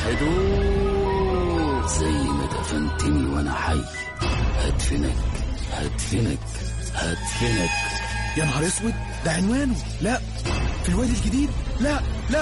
هدوء زي ما دفنتني وانا حي هدفنك هدفنك هدفنك يا نهار اسود ده عنوانه لا في الوادي الجديد لا لا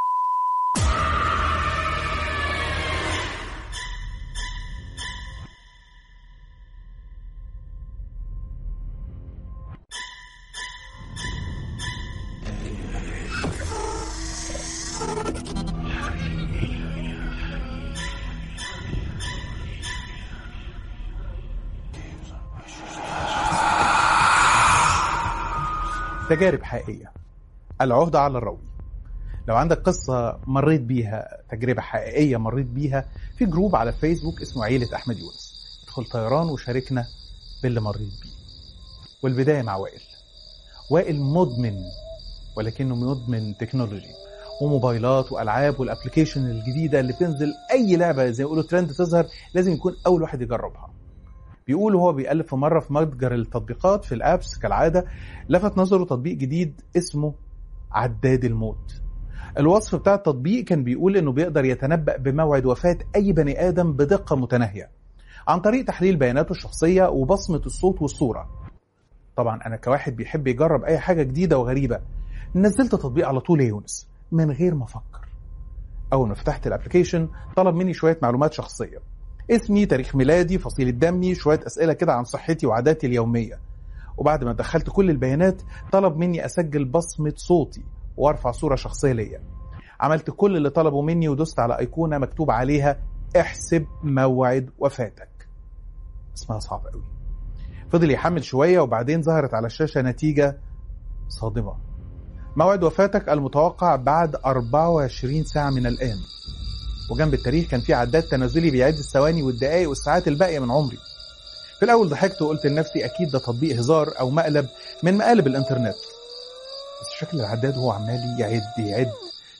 تجارب حقيقية العهدة على الروي لو عندك قصة مريت بيها تجربة حقيقية مريت بيها في جروب على فيسبوك اسمه عيلة أحمد يونس ادخل طيران وشاركنا باللي مريت بيه والبداية مع وائل وائل مدمن ولكنه مدمن تكنولوجي وموبايلات والعاب والابلكيشن الجديده اللي بتنزل اي لعبه زي ما يقولوا ترند تظهر لازم يكون اول واحد يجربها بيقول هو بيقلب في مره في متجر التطبيقات في الابس كالعاده لفت نظره تطبيق جديد اسمه عداد الموت الوصف بتاع التطبيق كان بيقول انه بيقدر يتنبأ بموعد وفاة اي بني ادم بدقة متناهية عن طريق تحليل بياناته الشخصية وبصمة الصوت والصورة طبعا انا كواحد بيحب يجرب اي حاجة جديدة وغريبة نزلت التطبيق على طول يا يونس من غير ما افكر اول ما فتحت الابلكيشن طلب مني شوية معلومات شخصية اسمي تاريخ ميلادي فصيلة دمي شوية اسئلة كده عن صحتي وعاداتي اليومية وبعد ما دخلت كل البيانات طلب مني اسجل بصمة صوتي وارفع صورة شخصية ليا عملت كل اللي طلبوا مني ودست على ايقونة مكتوب عليها احسب موعد وفاتك اسمها صعب قوي فضل يحمل شوية وبعدين ظهرت على الشاشة نتيجة صادمة موعد وفاتك المتوقع بعد 24 ساعة من الآن وجنب التاريخ كان في عداد تنازلي بيعد الثواني والدقائق والساعات الباقية من عمري في الأول ضحكت وقلت لنفسي أكيد ده تطبيق هزار أو مقلب من مقالب الإنترنت بس شكل العداد وهو عمال يعد يعد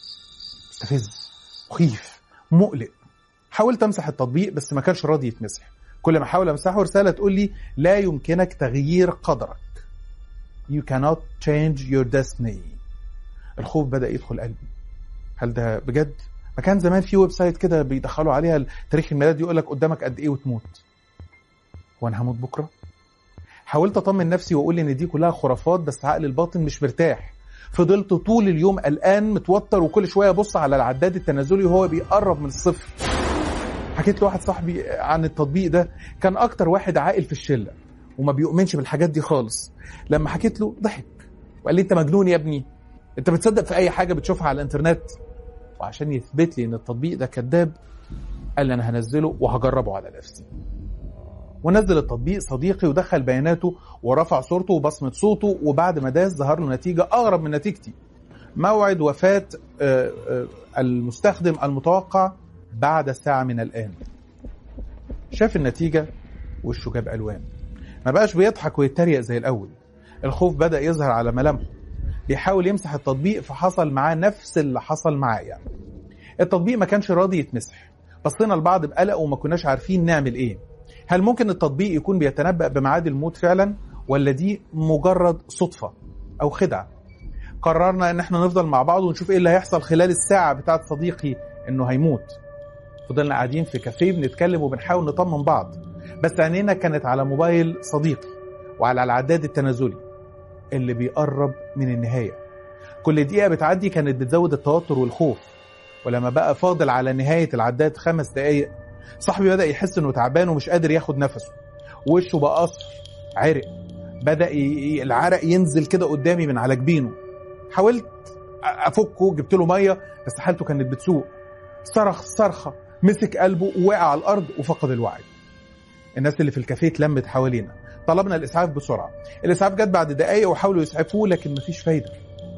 مستفز مخيف مقلق حاولت امسح التطبيق بس ما كانش راضي يتمسح كل ما احاول امسحه رساله تقول لي لا يمكنك تغيير قدرك you cannot change your destiny الخوف بدا يدخل قلبي هل ده بجد ما كان زمان في ويب سايت كده بيدخلوا عليها تاريخ الميلاد يقول لك قدامك قد ايه وتموت هو انا هموت بكره حاولت اطمن نفسي واقول ان دي كلها خرافات بس عقلي الباطن مش مرتاح فضلت طول اليوم قلقان متوتر وكل شويه ابص على العداد التنازلي وهو بيقرب من الصفر حكيت لواحد صاحبي عن التطبيق ده كان اكتر واحد عاقل في الشله وما بيؤمنش بالحاجات دي خالص لما حكيت له ضحك وقال لي انت مجنون يا ابني انت بتصدق في اي حاجه بتشوفها على الانترنت وعشان يثبت لي ان التطبيق ده كذاب قال لي انا هنزله وهجربه على نفسي ونزل التطبيق صديقي ودخل بياناته ورفع صورته وبصمة صوته وبعد ما داس ظهر له نتيجة أغرب من نتيجتي موعد وفاة آه، آه، المستخدم المتوقع بعد ساعة من الآن شاف النتيجة وشه جاب ألوان ما بقاش بيضحك ويتريق زي الأول الخوف بدأ يظهر على ملامحه بيحاول يمسح التطبيق فحصل معاه نفس اللي حصل معايا التطبيق ما كانش راضي يتمسح بصينا لبعض بقلق وما كناش عارفين نعمل ايه هل ممكن التطبيق يكون بيتنبأ بميعاد الموت فعلا ولا دي مجرد صدفة أو خدعة قررنا ان احنا نفضل مع بعض ونشوف ايه اللي هيحصل خلال الساعة بتاعت صديقي انه هيموت فضلنا قاعدين في كافيه بنتكلم وبنحاول نطمن بعض بس عينينا كانت على موبايل صديقي وعلى العداد التنازلي اللي بيقرب من النهاية كل دقيقة بتعدي كانت بتزود التوتر والخوف ولما بقى فاضل على نهاية العداد خمس دقايق صاحبي بدأ يحس انه تعبان ومش قادر ياخد نفسه وشه بقى اصفر عرق بدأ ي... العرق ينزل كده قدامي من على جبينه حاولت افكه جبت له ميه بس حالته كانت بتسوء صرخ صرخه مسك قلبه ووقع على الارض وفقد الوعي الناس اللي في الكافيه اتلمت حوالينا طلبنا الاسعاف بسرعه الاسعاف جت بعد دقايق وحاولوا يسعفوه لكن مفيش فايده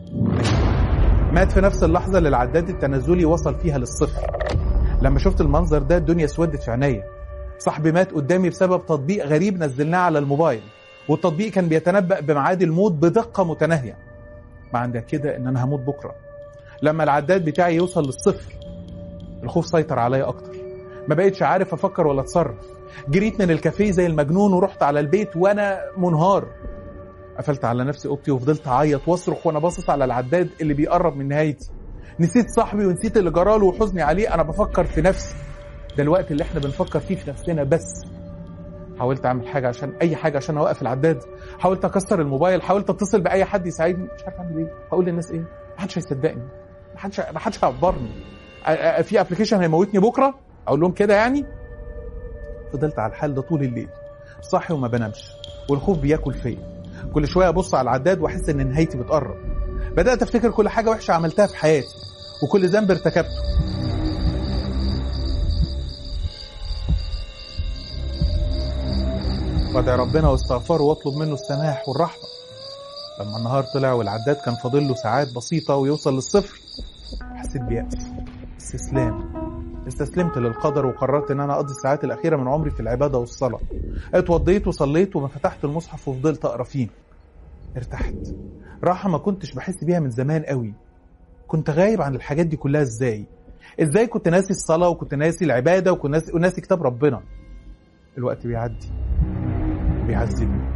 مات في نفس اللحظه اللي العداد التنازلي وصل فيها للصفر لما شفت المنظر ده الدنيا اسودت في عينيا صاحبي مات قدامي بسبب تطبيق غريب نزلناه على الموبايل والتطبيق كان بيتنبأ بميعاد الموت بدقة متناهية معنى كده ان انا هموت بكرة لما العداد بتاعي يوصل للصفر الخوف سيطر عليا اكتر ما بقتش عارف افكر ولا اتصرف جريت من الكافيه زي المجنون ورحت على البيت وانا منهار قفلت على نفسي اوضتي وفضلت اعيط واصرخ وانا باصص على العداد اللي بيقرب من نهايتي نسيت صاحبي ونسيت اللي جراله وحزني عليه انا بفكر في نفسي ده الوقت اللي احنا بنفكر فيه في نفسنا بس حاولت اعمل حاجه عشان اي حاجه عشان اوقف العداد حاولت اكسر الموبايل حاولت اتصل باي حد يساعدني مش عارف اعمل ايه هقول للناس ايه محدش هيصدقني محدش محدش هيعبرني أ- أ- في ابلكيشن هيموتني بكره اقول لهم كده يعني فضلت على الحال ده طول الليل صاحي وما بنامش والخوف بياكل فيا كل شويه ابص على العداد واحس ان نهايتي بتقرب بدات افتكر كل حاجه وحشه عملتها في حياتي وكل ذنب ارتكبته وادعي ربنا واستغفره واطلب منه السماح والرحمه لما النهار طلع والعداد كان فاضل له ساعات بسيطه ويوصل للصفر حسيت بيأس استسلام استسلمت للقدر وقررت ان انا اقضي الساعات الاخيره من عمري في العباده والصلاه اتوضيت وصليت وما فتحت المصحف وفضلت اقرا فيه ارتحت راحه ما كنتش بحس بيها من زمان قوي كنت غايب عن الحاجات دي كلها ازاي ازاي كنت ناسي الصلاه وكنت ناسي العباده وكنت ناسي, وناسي كتاب ربنا الوقت بيعدي بيعذبني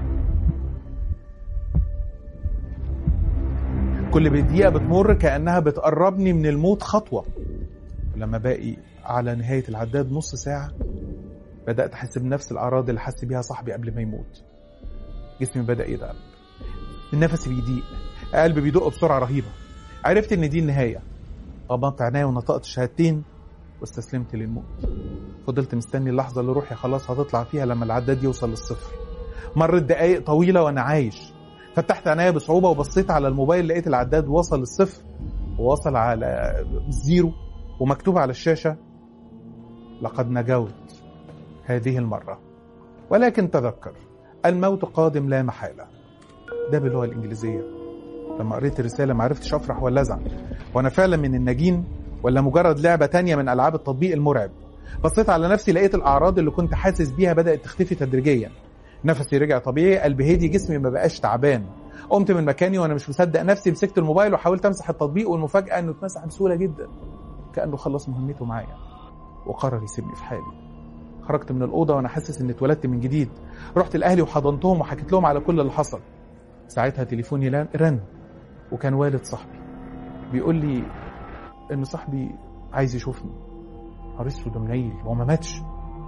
كل دقيقه بتمر كانها بتقربني من الموت خطوه لما باقي على نهايه العداد نص ساعه بدات احس بنفس الاعراض اللي حس بيها صاحبي قبل ما يموت جسمي بدا يتعب النفس بيضيق قلبي بيدق بسرعه رهيبه عرفت ان دي النهايه غمضت عينيا ونطقت شهادتين واستسلمت للموت فضلت مستني اللحظه اللي روحي خلاص هتطلع فيها لما العداد يوصل للصفر مرت دقايق طويله وانا عايش فتحت عينيا بصعوبه وبصيت على الموبايل لقيت العداد وصل للصفر ووصل على الزيرو ومكتوب على الشاشه لقد نجوت هذه المره ولكن تذكر الموت قادم لا محاله ده باللغه الانجليزيه لما قريت الرساله ما عرفتش افرح ولا ازعل وانا فعلا من الناجين ولا مجرد لعبه تانية من العاب التطبيق المرعب بصيت على نفسي لقيت الاعراض اللي كنت حاسس بيها بدات تختفي تدريجيا نفسي رجع طبيعي قلبي هدي جسمي ما بقاش تعبان قمت من مكاني وانا مش مصدق نفسي مسكت الموبايل وحاولت امسح التطبيق والمفاجاه انه اتمسح بسهوله جدا كانه خلص مهمته معايا وقرر يسيبني في حالي خرجت من الاوضه وانا حاسس اني اتولدت من جديد رحت لاهلي وحضنتهم وحكيت لهم على كل اللي حصل ساعتها تليفوني لان- رن وكان والد صاحبي بيقول لي ان صاحبي عايز يشوفني نهار اسود ومنيل هو ما ماتش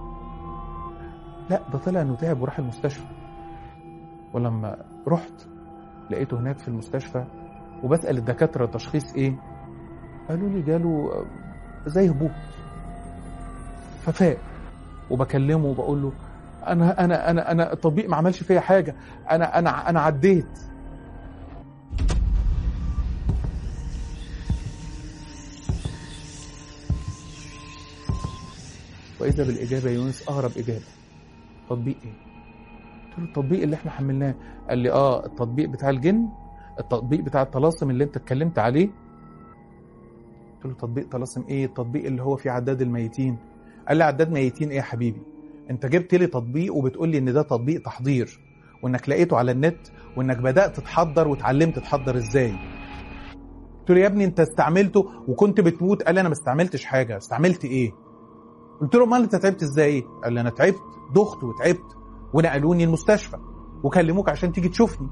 لا ده طلع انه تعب وراح المستشفى ولما رحت لقيته هناك في المستشفى وبسأل الدكاترة تشخيص ايه قالوا لي جاله آه، زي هبوط ففاق وبكلمه وبقول له انا انا انا انا التطبيق ما عملش فيا حاجه انا انا انا عديت واذا بالاجابه يا يونس اغرب اجابه تطبيق ايه قلت له التطبيق اللي احنا حملناه قال لي اه التطبيق بتاع الجن التطبيق بتاع الطلاسم اللي انت اتكلمت عليه قلت له تطبيق طلاسم ايه التطبيق اللي هو فيه عداد الميتين قال لي عداد ميتين ايه يا حبيبي انت جبت لي تطبيق وبتقول لي ان ده تطبيق تحضير وانك لقيته على النت وانك بدات تحضر وتعلمت تحضر ازاي قلت له يا ابني انت استعملته وكنت بتموت قال لي انا ما استعملتش حاجه استعملت ايه قلت له امال انت تعبت ازاي قال لي انا تعبت دخت وتعبت ونقلوني المستشفى وكلموك عشان تيجي تشوفني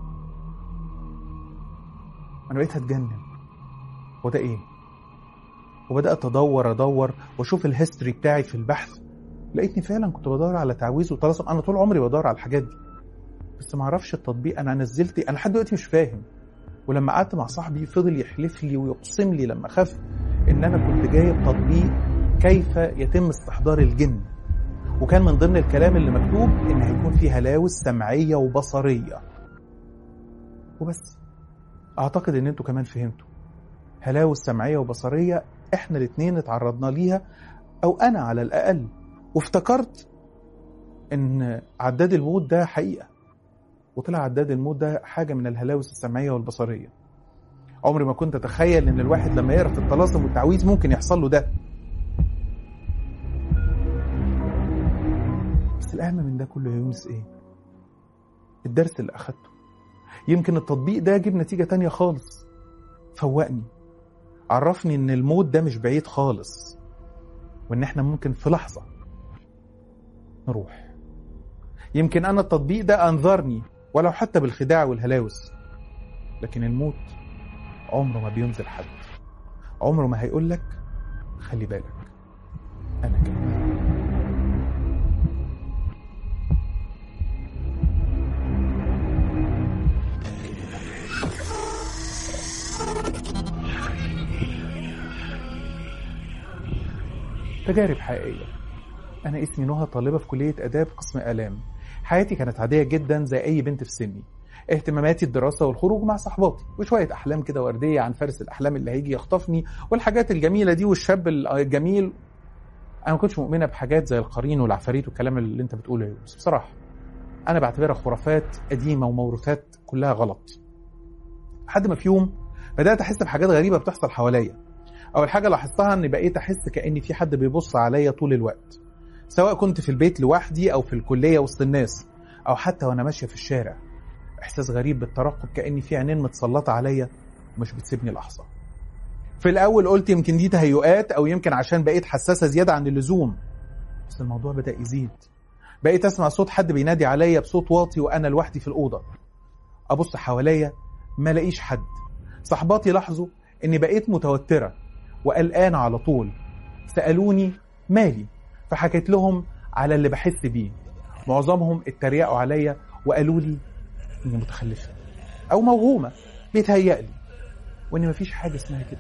انا بقيت هتجنن وده ايه وبدات ادور ادور واشوف الهيستوري بتاعي في البحث لقيتني فعلا كنت بدور على تعويذ وطلاسم انا طول عمري بدور على الحاجات دي بس ما اعرفش التطبيق انا نزلت انا لحد دلوقتي مش فاهم ولما قعدت مع صاحبي فضل يحلف لي ويقسم لي لما خاف ان انا كنت جايب تطبيق كيف يتم استحضار الجن وكان من ضمن الكلام اللي مكتوب ان هيكون فيه هلاوس سمعيه وبصريه وبس اعتقد ان انتوا كمان فهمتوا هلاوس سمعيه وبصريه احنا الاتنين اتعرضنا ليها او انا على الاقل وافتكرت ان عداد الموت ده حقيقه وطلع عداد الموت ده حاجه من الهلاوس السمعيه والبصريه عمري ما كنت اتخيل ان الواحد لما يقرا في الطلاسم والتعويذ ممكن يحصل له ده بس الاهم من ده كله يا يونس ايه الدرس اللي اخدته يمكن التطبيق ده جيب نتيجه تانية خالص فوقني عرفني ان الموت ده مش بعيد خالص وان احنا ممكن في لحظه نروح يمكن انا التطبيق ده انذرني ولو حتى بالخداع والهلاوس لكن الموت عمره ما بينزل حد عمره ما هيقول لك خلي بالك انا كمان تجارب حقيقية أنا اسمي نهى طالبة في كلية آداب قسم آلام حياتي كانت عادية جدا زي أي بنت في سني اهتماماتي الدراسة والخروج مع صحباتي وشوية أحلام كده وردية عن فارس الأحلام اللي هيجي يخطفني والحاجات الجميلة دي والشاب الجميل أنا ما كنتش مؤمنة بحاجات زي القرين والعفاريت والكلام اللي أنت بتقوله بس بصراحة أنا بعتبرها خرافات قديمة وموروثات كلها غلط لحد ما في يوم بدأت أحس بحاجات غريبة بتحصل حواليا أول حاجة لاحظتها إني بقيت أحس كأن في حد بيبص عليا طول الوقت سواء كنت في البيت لوحدي أو في الكلية وسط الناس أو حتى وأنا ماشية في الشارع إحساس غريب بالترقب كأن في عينين متسلطة عليا ومش بتسيبني لحظة في الأول قلت يمكن دي تهيؤات أو يمكن عشان بقيت حساسة زيادة عن اللزوم بس الموضوع بدأ يزيد بقيت أسمع صوت حد بينادي عليا بصوت واطي وأنا لوحدي في الأوضة أبص حواليا ما لاقيش حد صحباتي لاحظوا إني بقيت متوترة وقلقانة على طول سألوني مالي فحكيت لهم على اللي بحس بيه معظمهم اتريقوا عليا وقالوا لي اني متخلفة او موهومة بيتهيألي وان مفيش حاجة اسمها كده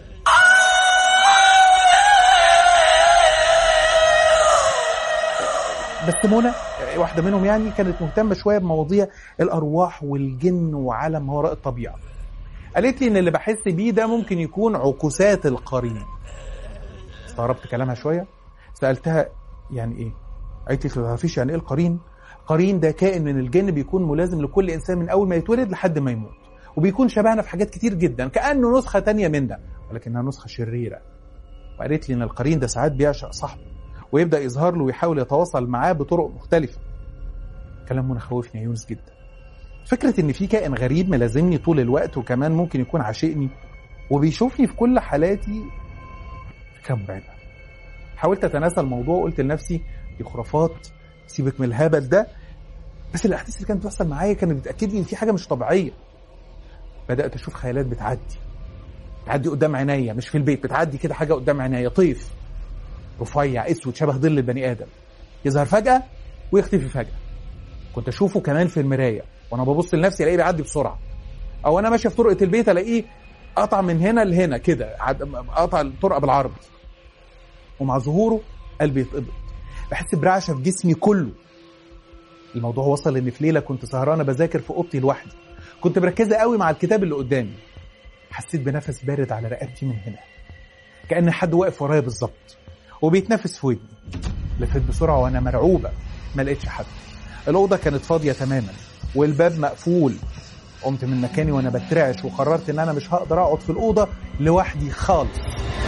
بس منى واحدة منهم يعني كانت مهتمة شوية بمواضيع الأرواح والجن وعالم ما وراء الطبيعة قالت لي إن اللي بحس بيه ده ممكن يكون عكوسات القرين استغربت كلامها شوية سألتها يعني إيه؟ قالت لي ما تعرفيش يعني إيه القرين؟ قرين ده كائن من الجن بيكون ملازم لكل إنسان من أول ما يتولد لحد ما يموت وبيكون شبهنا في حاجات كتير جدا كأنه نسخة تانية منا ولكنها نسخة شريرة وقالت لي إن القرين ده ساعات بيعشق صاحبه ويبدأ يظهر له ويحاول يتواصل معاه بطرق مختلفة كلام منى خوفني يا يونس جدا فكرة إن في كائن غريب ملازمني طول الوقت وكمان ممكن يكون عاشقني وبيشوفني في كل حالاتي فكرة مرعبة حاولت أتناسى الموضوع وقلت لنفسي دي خرافات سيبك من الهبل ده بس الأحداث اللي كانت بتحصل معايا كانت بتأكد لي إن في حاجة مش طبيعية بدأت أشوف خيالات بتعدي بتعدي قدام عينيا مش في البيت بتعدي كده حاجة قدام عينيا طيف رفيع اسود شبه ظل البني ادم يظهر فجاه ويختفي فجاه كنت اشوفه كمان في المرايه وانا ببص لنفسي الاقيه بيعدي بسرعه او انا ماشي في طرقه البيت الاقيه قطع من هنا لهنا كده قطع الطرقه بالعرض ومع ظهوره قلبي يتقبض بحس برعشه في جسمي كله الموضوع وصل ان في ليله كنت سهرانه بذاكر في اوضتي لوحدي كنت مركزه قوي مع الكتاب اللي قدامي حسيت بنفس بارد على رقبتي من هنا كان حد واقف ورايا بالظبط وبيتنفس في ودني لفيت بسرعه وانا مرعوبه ما لقيتش حد الاوضه كانت فاضيه تماما والباب مقفول قمت من مكاني وانا بترعش وقررت ان انا مش هقدر اقعد في الاوضه لوحدي خالص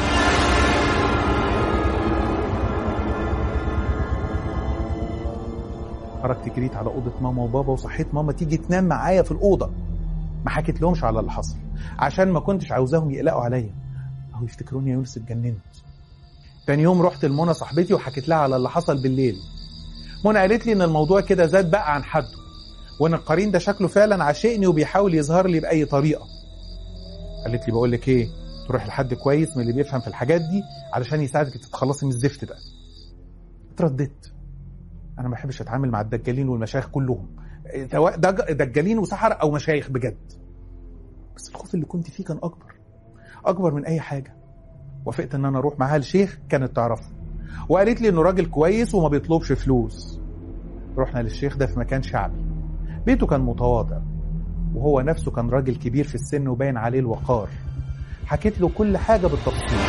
خرجت جريت على اوضه ماما وبابا وصحيت ماما تيجي تنام معايا في الاوضه ما حكيت لهمش على اللي حصل عشان ما كنتش عاوزاهم يقلقوا عليا او يفتكروني يا يونس اتجننت تاني يوم رحت لمنى صاحبتي وحكيت لها على اللي حصل بالليل منى قالت لي ان الموضوع كده زاد بقى عن حده وان القرين ده شكله فعلا عاشقني وبيحاول يظهر لي باي طريقه قالت لي بقول لك ايه تروح لحد كويس من اللي بيفهم في الحاجات دي علشان يساعدك تتخلصي من الزفت ده اترددت انا ما بحبش اتعامل مع الدجالين والمشايخ كلهم سواء دجالين وسحر او مشايخ بجد بس الخوف اللي كنت فيه كان اكبر اكبر من اي حاجه وافقت ان انا اروح معاها لشيخ كانت تعرفه وقالت لي انه راجل كويس وما بيطلبش فلوس رحنا للشيخ ده في مكان شعبي بيته كان متواضع وهو نفسه كان راجل كبير في السن وباين عليه الوقار حكيت له كل حاجة بالتفصيل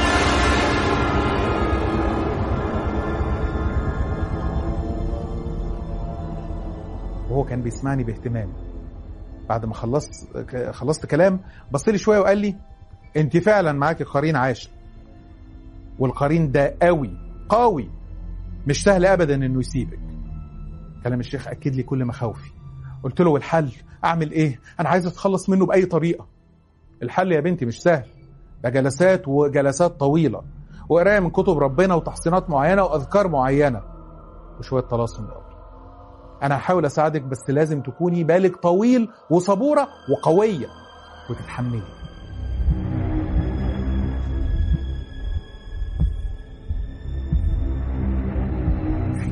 وهو كان بيسمعني باهتمام بعد ما خلصت خلصت كلام بص لي شويه وقال لي انت فعلا معاكي قرين عاشق والقرين ده قوي قوي مش سهل ابدا انه يسيبك كلام الشيخ اكد لي كل مخاوفي قلت له والحل اعمل ايه انا عايز اتخلص منه باي طريقه الحل يا بنتي مش سهل ده جلسات وجلسات طويله وقرايه من كتب ربنا وتحصينات معينه واذكار معينه وشويه طلاسم برضه انا هحاول اساعدك بس لازم تكوني بالك طويل وصبوره وقويه وتتحملي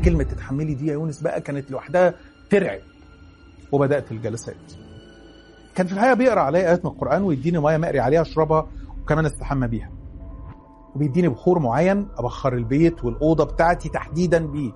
كلمه تتحملي دي يا يونس بقى كانت لوحدها ترعب وبدات الجلسات كان في الحقيقه بيقرا عليا ايات من القران ويديني ميه مقري عليها اشربها وكمان استحمى بيها وبيديني بخور معين ابخر البيت والاوضه بتاعتي تحديدا بيه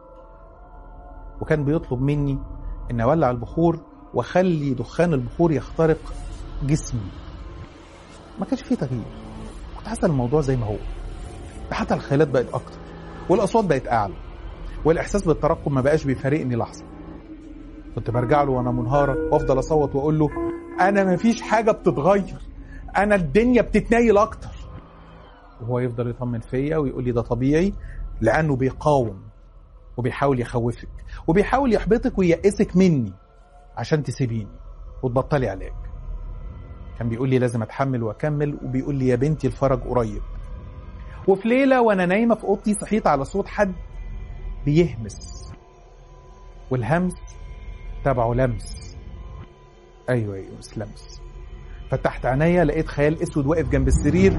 وكان بيطلب مني ان اولع البخور واخلي دخان البخور يخترق جسمي ما كانش فيه تغيير كنت حاسس الموضوع زي ما هو ده حتى الخيالات بقت اكتر والاصوات بقت اعلى والاحساس بالترقب ما بقاش بيفارقني لحظه كنت برجع له وانا منهاره وافضل اصوت واقول له انا ما فيش حاجه بتتغير انا الدنيا بتتنيل اكتر وهو يفضل يطمن فيا ويقول لي ده طبيعي لانه بيقاوم وبيحاول يخوفك وبيحاول يحبطك وييأسك مني عشان تسيبيني وتبطلي علاج كان بيقول لي لازم اتحمل واكمل وبيقول لي يا بنتي الفرج قريب وفي ليله وانا نايمه في اوضتي صحيت على صوت حد بيهمس والهمس تبعه لمس ايوه يا يونس لمس فتحت عينيا لقيت خيال اسود واقف جنب السرير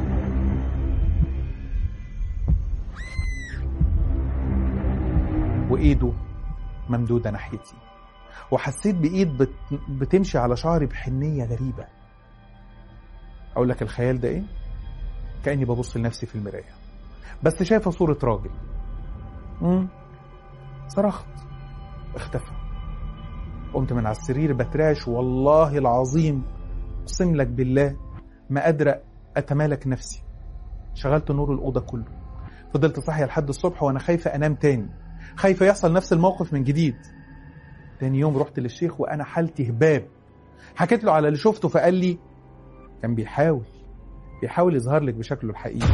وايده ممدوده ناحيتي وحسيت بايد بت... بتمشي على شعري بحنيه غريبه اقول لك الخيال ده ايه كاني ببص لنفسي في المرايه بس شايفه صوره راجل امم صرخت اختفى قمت من على السرير بترعش والله العظيم اقسم لك بالله ما قادره اتمالك نفسي شغلت نور الاوضه كله فضلت صاحيه لحد الصبح وانا خايفه انام تاني خايفه يحصل نفس الموقف من جديد تاني يوم رحت للشيخ وانا حالتي هباب حكيت له على اللي شفته فقال لي كان بيحاول بيحاول يظهر لك بشكله الحقيقي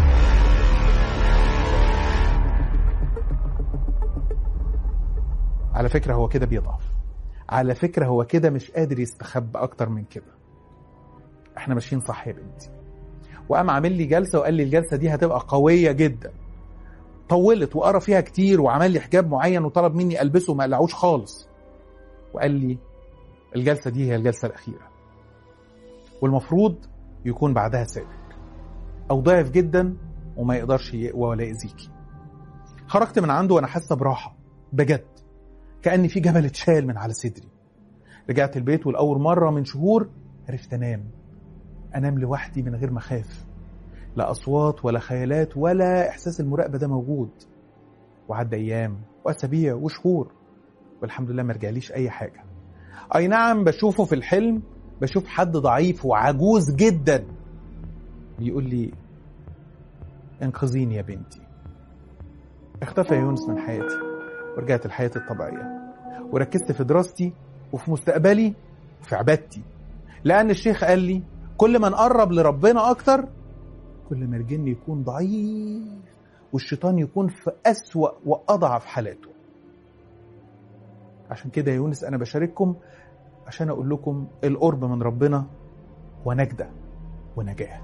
على فكرة هو كده بيضعف على فكرة هو كده مش قادر يستخبى أكتر من كده احنا ماشيين صح يا بنتي وقام عامل لي جلسة وقال لي الجلسة دي هتبقى قوية جدا طولت وقرا فيها كتير وعمل لي حجاب معين وطلب مني ألبسه ما قلعوش خالص وقال لي الجلسة دي هي الجلسة الأخيرة والمفروض يكون بعدها سابق أو ضعف جدا وما يقدرش يقوى ولا يأذيكي خرجت من عنده وأنا حاسة براحة بجد كأن في جبل اتشال من على صدري رجعت البيت والأول مرة من شهور عرفت أنام أنام لوحدي من غير ما أخاف لا أصوات ولا خيالات ولا إحساس المراقبة ده موجود وعدى أيام وأسابيع وشهور والحمد لله ما رجعليش أي حاجة أي نعم بشوفه في الحلم بشوف حد ضعيف وعجوز جدا بيقول لي انقذيني يا بنتي اختفى يونس من حياتي ورجعت لحياتي الطبيعية وركزت في دراستي وفي مستقبلي وفي عبادتي لأن الشيخ قال لي كل ما نقرب لربنا أكتر كل ما الجن يكون ضعيف والشيطان يكون في أسوأ وأضعف حالاته عشان كده يا يونس أنا بشارككم عشان أقول لكم القرب من ربنا ونجدة ونجاة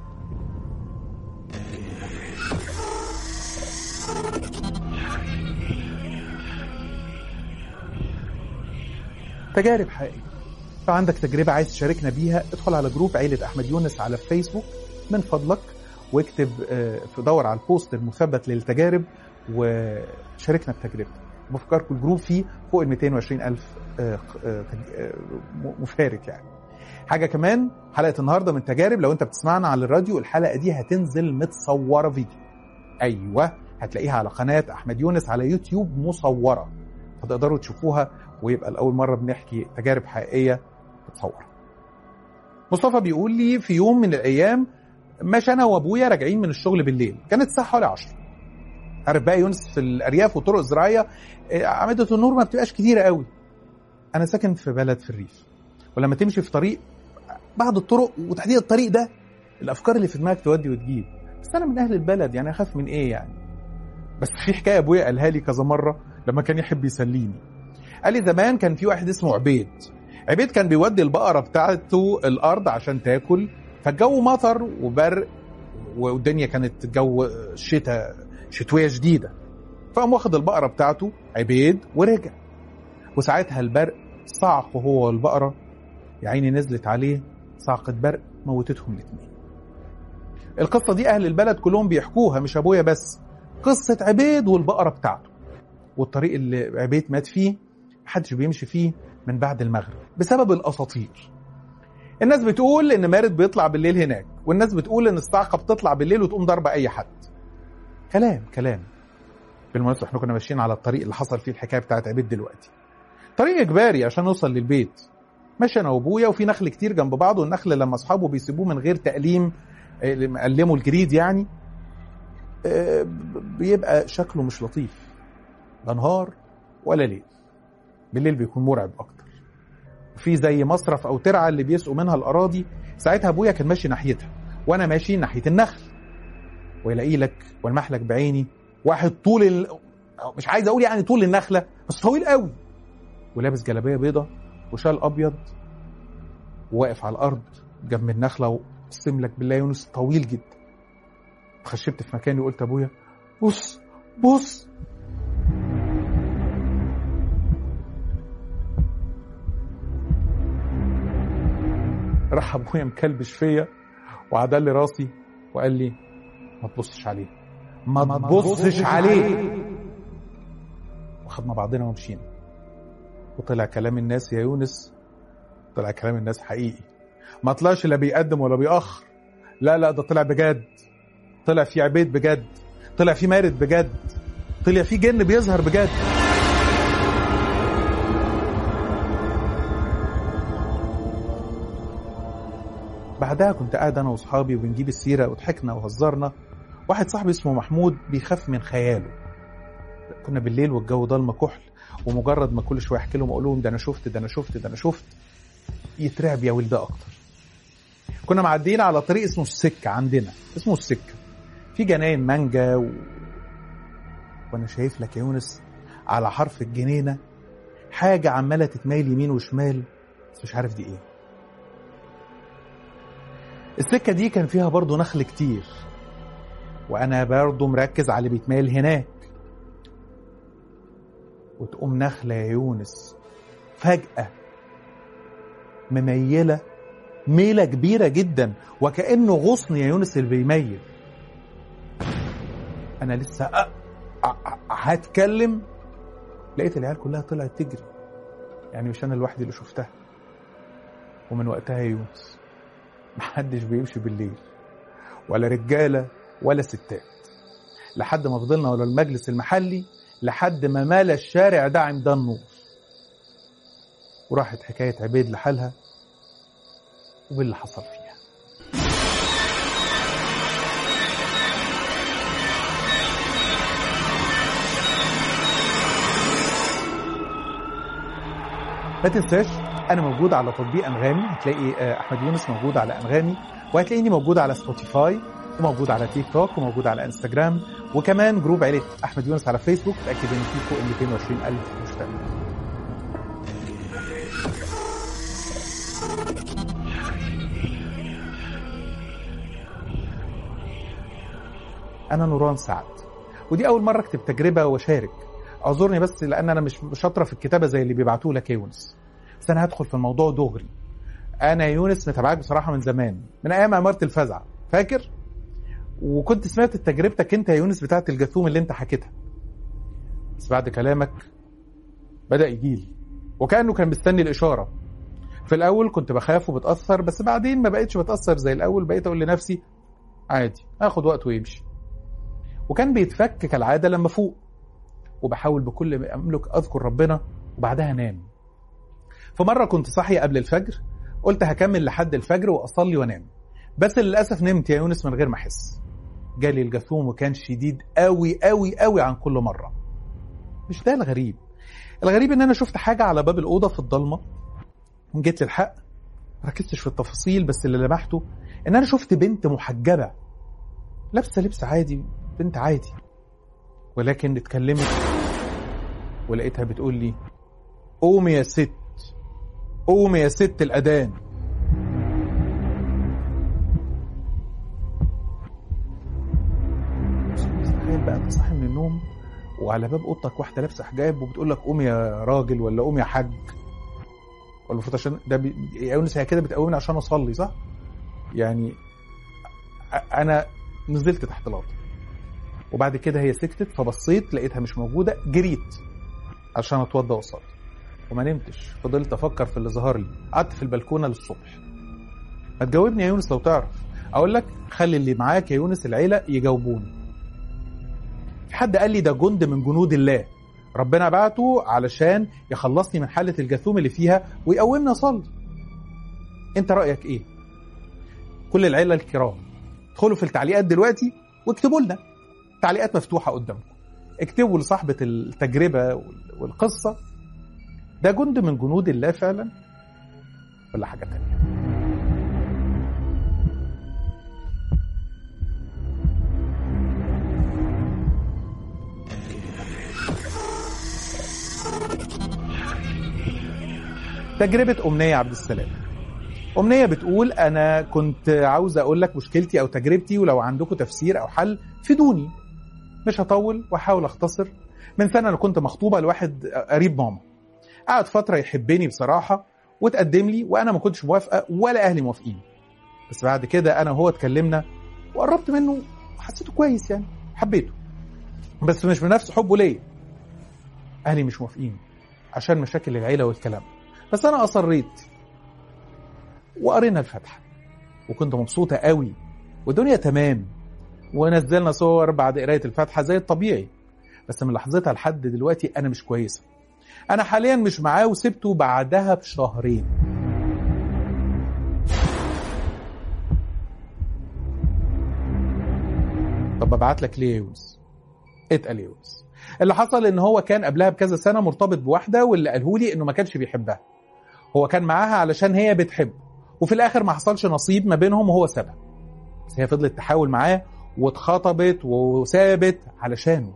تجارب حقيقية لو عندك تجربة عايز تشاركنا بيها ادخل على جروب عيلة أحمد يونس على فيسبوك من فضلك واكتب في دور على البوست المثبت للتجارب وشاركنا بتجربتك بفكركم الجروب فيه فوق ال 220 ألف مشارك يعني حاجة كمان حلقة النهاردة من تجارب لو انت بتسمعنا على الراديو الحلقة دي هتنزل متصورة فيديو أيوة هتلاقيها على قناة أحمد يونس على يوتيوب مصورة فتقدروا تشوفوها ويبقى لأول مرة بنحكي تجارب حقيقية متصورة مصطفى بيقول لي في يوم من الأيام ماشي أنا وأبويا راجعين من الشغل بالليل كانت الساعة حوالي 10 عارف بقى يونس في الأرياف والطرق الزراعية عمدة النور ما بتبقاش كتيرة قوي أنا ساكن في بلد في الريف ولما تمشي في طريق بعض الطرق وتحديد الطريق ده الأفكار اللي في دماغك تودي وتجيب بس أنا من أهل البلد يعني أخاف من إيه يعني بس في حكاية أبويا قالها لي كذا مرة لما كان يحب يسليني قال لي زمان كان في واحد اسمه عبيد عبيد كان بيودي البقرة بتاعته الأرض عشان تاكل فالجو مطر وبرق والدنيا كانت جو شتاء شتوية شديدة فقام واخد البقرة بتاعته عبيد ورجع وساعتها البرق صعق هو والبقرة يا عيني نزلت عليه صعقة برق موتتهم الاثنين القصة دي أهل البلد كلهم بيحكوها مش أبويا بس قصة عبيد والبقرة بتاعته والطريق اللي عبيد مات فيه محدش بيمشي فيه من بعد المغرب بسبب الاساطير الناس بتقول ان مارد بيطلع بالليل هناك والناس بتقول ان الصاعقه بتطلع بالليل وتقوم ضاربه اي حد كلام كلام بالمناسبه احنا كنا ماشيين على الطريق اللي حصل فيه الحكايه بتاعت عبيد دلوقتي طريق اجباري عشان نوصل للبيت ماشي انا وابويا وفي نخل كتير جنب بعض والنخل لما اصحابه بيسيبوه من غير تقليم آه، اللي مقلموا الجريد يعني آه، بيبقى شكله مش لطيف لا نهار ولا ليل بالليل بيكون مرعب اكتر في زي مصرف او ترعه اللي بيسقوا منها الاراضي ساعتها ابويا كان ماشي ناحيتها وانا ماشي ناحيه النخل ويلاقي لك والمح لك بعيني واحد طول ال... أو مش عايز اقول يعني طول النخله بس طويل قوي ولابس جلابيه بيضه وشال ابيض وواقف على الارض جنب النخله واقسم لك بالله يونس طويل جدا خشبت في مكاني وقلت ابويا بص بص راح ابويا مكلبش فيا وعدل لي راسي وقال لي ما تبصش عليه ما تبصش عليه وخدنا بعضنا ومشينا وطلع كلام الناس يا يونس طلع كلام الناس حقيقي ما طلعش لا بيقدم ولا بيأخر لا لا ده طلع بجد طلع في عبيد بجد طلع في مارد بجد طلع في جن بيظهر بجد بعدها كنت قاعد انا واصحابي وبنجيب السيره وضحكنا وهزرنا واحد صاحبي اسمه محمود بيخاف من خياله كنا بالليل والجو ضلمه كحل ومجرد ما كل شويه احكي لهم اقول لهم ده انا شفت ده انا شفت ده انا شفت يترعب يا ولد اكتر كنا معديين على طريق اسمه السكه عندنا اسمه السكه في جناين مانجا و... وانا شايف لك يا يونس على حرف الجنينه حاجه عماله تتميل يمين وشمال بس مش عارف دي ايه السكه دي كان فيها برضه نخل كتير وانا برضه مركز على اللي بيتميل هناك وتقوم نخله يا يونس فجاه مميله ميله كبيره جدا وكانه غصن يا يونس اللي بيميل انا لسه أ... أ... أ... هتكلم لقيت العيال كلها طلعت تجري يعني مش انا لوحدي اللي شفتها ومن وقتها يا يونس محدش بيمشي بالليل ولا رجاله ولا ستات لحد ما فضلنا ولا المجلس المحلي لحد ما مال الشارع ده عمدان النور وراحت حكايه عبيد لحالها وباللي حصل فيها ما تنساش انا موجود على تطبيق انغامي هتلاقي آه، احمد يونس موجود على انغامي وهتلاقيني موجود على سبوتيفاي وموجود على تيك توك وموجود على انستجرام وكمان جروب عيله احمد يونس على فيسبوك اتاكد ان في فوق ال 220 الف مشترك انا نوران سعد ودي اول مره اكتب تجربه واشارك اعذرني بس لان انا مش شاطره في الكتابه زي اللي بيبعتوه لك يا يونس بس انا هدخل في الموضوع دغري انا يا يونس متابعاك بصراحه من زمان من ايام عماره الفزع فاكر وكنت سمعت تجربتك انت يا يونس بتاعت الجاثوم اللي انت حكيتها بس بعد كلامك بدا يجيلي وكانه كان مستني الاشاره في الاول كنت بخاف وبتاثر بس بعدين ما بقتش بتاثر زي الاول بقيت اقول لنفسي عادي هاخد وقت ويمشي وكان بيتفك كالعاده لما فوق وبحاول بكل ما املك اذكر ربنا وبعدها انام فمره كنت صاحي قبل الفجر قلت هكمل لحد الفجر واصلي وانام بس للاسف نمت يا يونس من غير ما احس جالي الجاثوم وكان شديد قوي قوي قوي عن كل مره مش ده الغريب الغريب ان انا شفت حاجه على باب الاوضه في الضلمه جيت للحق ركزتش في التفاصيل بس اللي لمحته ان انا شفت بنت محجبه لابسه لبس عادي بنت عادي ولكن اتكلمت ولقيتها بتقول لي قومي يا ست قومي يا ست الاذان تخيل بقى انت صاحي من النوم وعلى باب اوضتك واحده لابسه حجاب وبتقول لك قوم يا راجل ولا قوم يا حاج ولا المفروض عشان ده بي... يا يونس هي كده بتقومني عشان اصلي صح؟ يعني أ- انا نزلت تحت الارض وبعد كده هي سكتت فبصيت لقيتها مش موجوده جريت عشان اتوضى واصلي وما نمتش فضلت افكر في اللي ظهر لي قعدت في البلكونه للصبح ما تجاوبني يا يونس لو تعرف اقول لك خلي اللي معاك يا يونس العيله يجاوبوني في حد قال لي ده جند من جنود الله ربنا بعته علشان يخلصني من حاله الجاثوم اللي فيها ويقومني اصلي انت رايك ايه كل العيله الكرام ادخلوا في التعليقات دلوقتي واكتبوا لنا تعليقات مفتوحه قدامكم اكتبوا لصاحبه التجربه والقصه ده جند من جنود الله فعلا ولا حاجه تانية تجربة أمنية عبد السلام أمنية بتقول أنا كنت عاوز أقول لك مشكلتي أو تجربتي ولو عندكم تفسير أو حل فيدوني مش هطول وأحاول أختصر من سنة أنا كنت مخطوبة لواحد قريب ماما قعد فترة يحبني بصراحة وتقدم لي وأنا ما كنتش موافقة ولا أهلي موافقين بس بعد كده أنا وهو اتكلمنا وقربت منه وحسيته كويس يعني حبيته بس مش بنفس حبه ليا أهلي مش موافقين عشان مشاكل العيلة والكلام بس أنا أصريت وقرينا الفاتحة وكنت مبسوطة قوي والدنيا تمام ونزلنا صور بعد قراية الفاتحة زي الطبيعي بس من لحظتها لحد دلوقتي أنا مش كويسة أنا حاليا مش معاه وسبته بعدها بشهرين طب ابعت لك ليه يا يونس؟ اتقل يا يونس اللي حصل ان هو كان قبلها بكذا سنه مرتبط بواحده واللي قاله لي انه ما كانش بيحبها هو كان معاها علشان هي بتحبه وفي الاخر ما حصلش نصيب ما بينهم وهو سابها بس هي فضلت تحاول معاه واتخطبت وسابت علشانه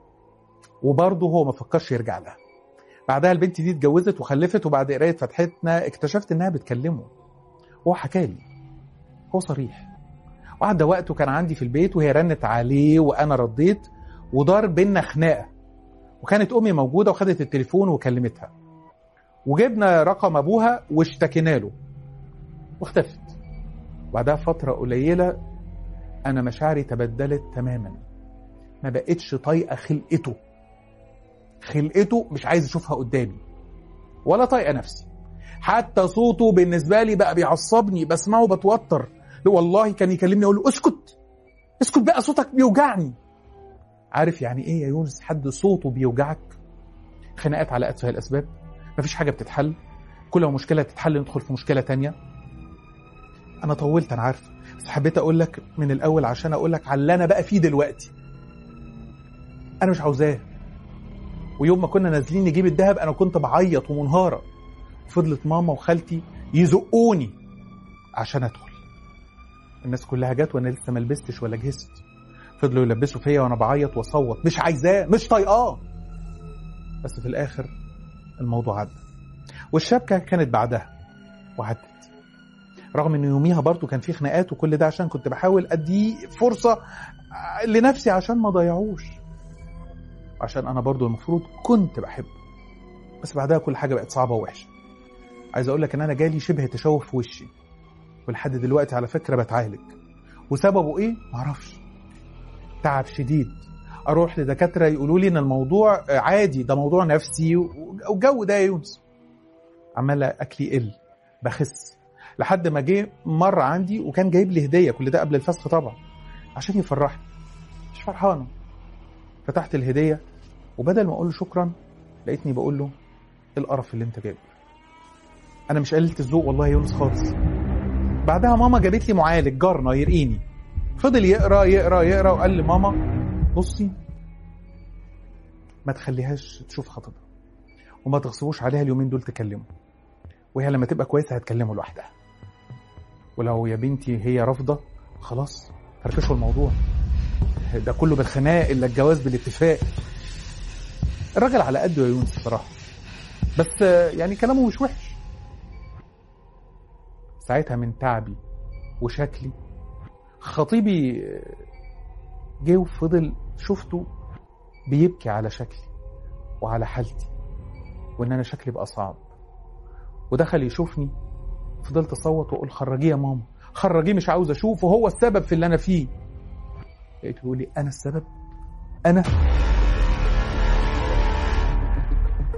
وبرضه هو ما فكرش يرجع لها بعدها البنت دي اتجوزت وخلفت وبعد قرايه فتحتنا اكتشفت انها بتكلمه هو حكى لي هو صريح وعدى وقت وكان عندي في البيت وهي رنت عليه وانا رديت ودار بينا خناقه وكانت امي موجوده وخدت التليفون وكلمتها وجبنا رقم ابوها واشتكينا له واختفت بعدها فتره قليله انا مشاعري تبدلت تماما ما بقتش طايقه خلقته خلقته مش عايز اشوفها قدامي ولا طايقه نفسي حتى صوته بالنسبه لي بقى بيعصبني بسمعه بتوتر والله كان يكلمني اقول له اسكت اسكت بقى صوتك بيوجعني عارف يعني ايه يا يونس حد صوته بيوجعك خناقات على اتفه الاسباب مفيش حاجه بتتحل كل ما مشكله تتحل ندخل في مشكله تانية انا طولت انا عارف بس حبيت اقول لك من الاول عشان اقول لك على اللي انا بقى فيه دلوقتي انا مش عاوزاه ويوم ما كنا نازلين نجيب الذهب انا كنت بعيط ومنهاره وفضلت ماما وخالتي يزقوني عشان ادخل الناس كلها جت وانا لسه ما لبستش ولا جهزت فضلوا يلبسوا فيا وانا بعيط واصوت مش عايزاه مش طايقاه بس في الاخر الموضوع عدى والشبكه كانت بعدها وعدت رغم ان يوميها برضو كان في خناقات وكل ده عشان كنت بحاول ادي فرصه لنفسي عشان ما ضيعوش عشان انا برضو المفروض كنت بحبه بس بعدها كل حاجه بقت صعبه ووحشه عايز اقول لك ان انا جالي شبه تشوه في وشي ولحد دلوقتي على فكره بتعالج وسببه ايه معرفش تعب شديد اروح لدكاتره يقولوا لي ان الموضوع عادي ده موضوع نفسي والجو ده يا يونس عمال اكلي يقل بخس لحد ما جه مره عندي وكان جايب لي هديه كل ده قبل الفسخ طبعا عشان يفرحني مش فرحانه فتحت الهديه وبدل ما اقول له شكرا لقيتني بقول له ايه القرف اللي انت جايبه انا مش قللت الذوق والله يا يونس خالص بعدها ماما جابت لي معالج جارنا يرقيني فضل يقرا يقرا يقرا وقال لي ماما بصي ما تخليهاش تشوف خطيبها وما تغصبوش عليها اليومين دول تكلمه وهي لما تبقى كويسه هتكلمه لوحدها ولو يا بنتي هي رافضه خلاص فركشوا الموضوع ده كله بالخناق الا الجواز بالاتفاق الراجل على قده يا يونس بصراحه بس يعني كلامه مش وحش ساعتها من تعبي وشكلي خطيبي جه وفضل شفته بيبكي على شكلي وعلى حالتي وان انا شكلي بقى صعب ودخل يشوفني فضلت اصوت واقول خرجيه يا ماما خرجيه مش عاوز اشوفه هو السبب في اللي انا فيه لقيته يقول لي انا السبب انا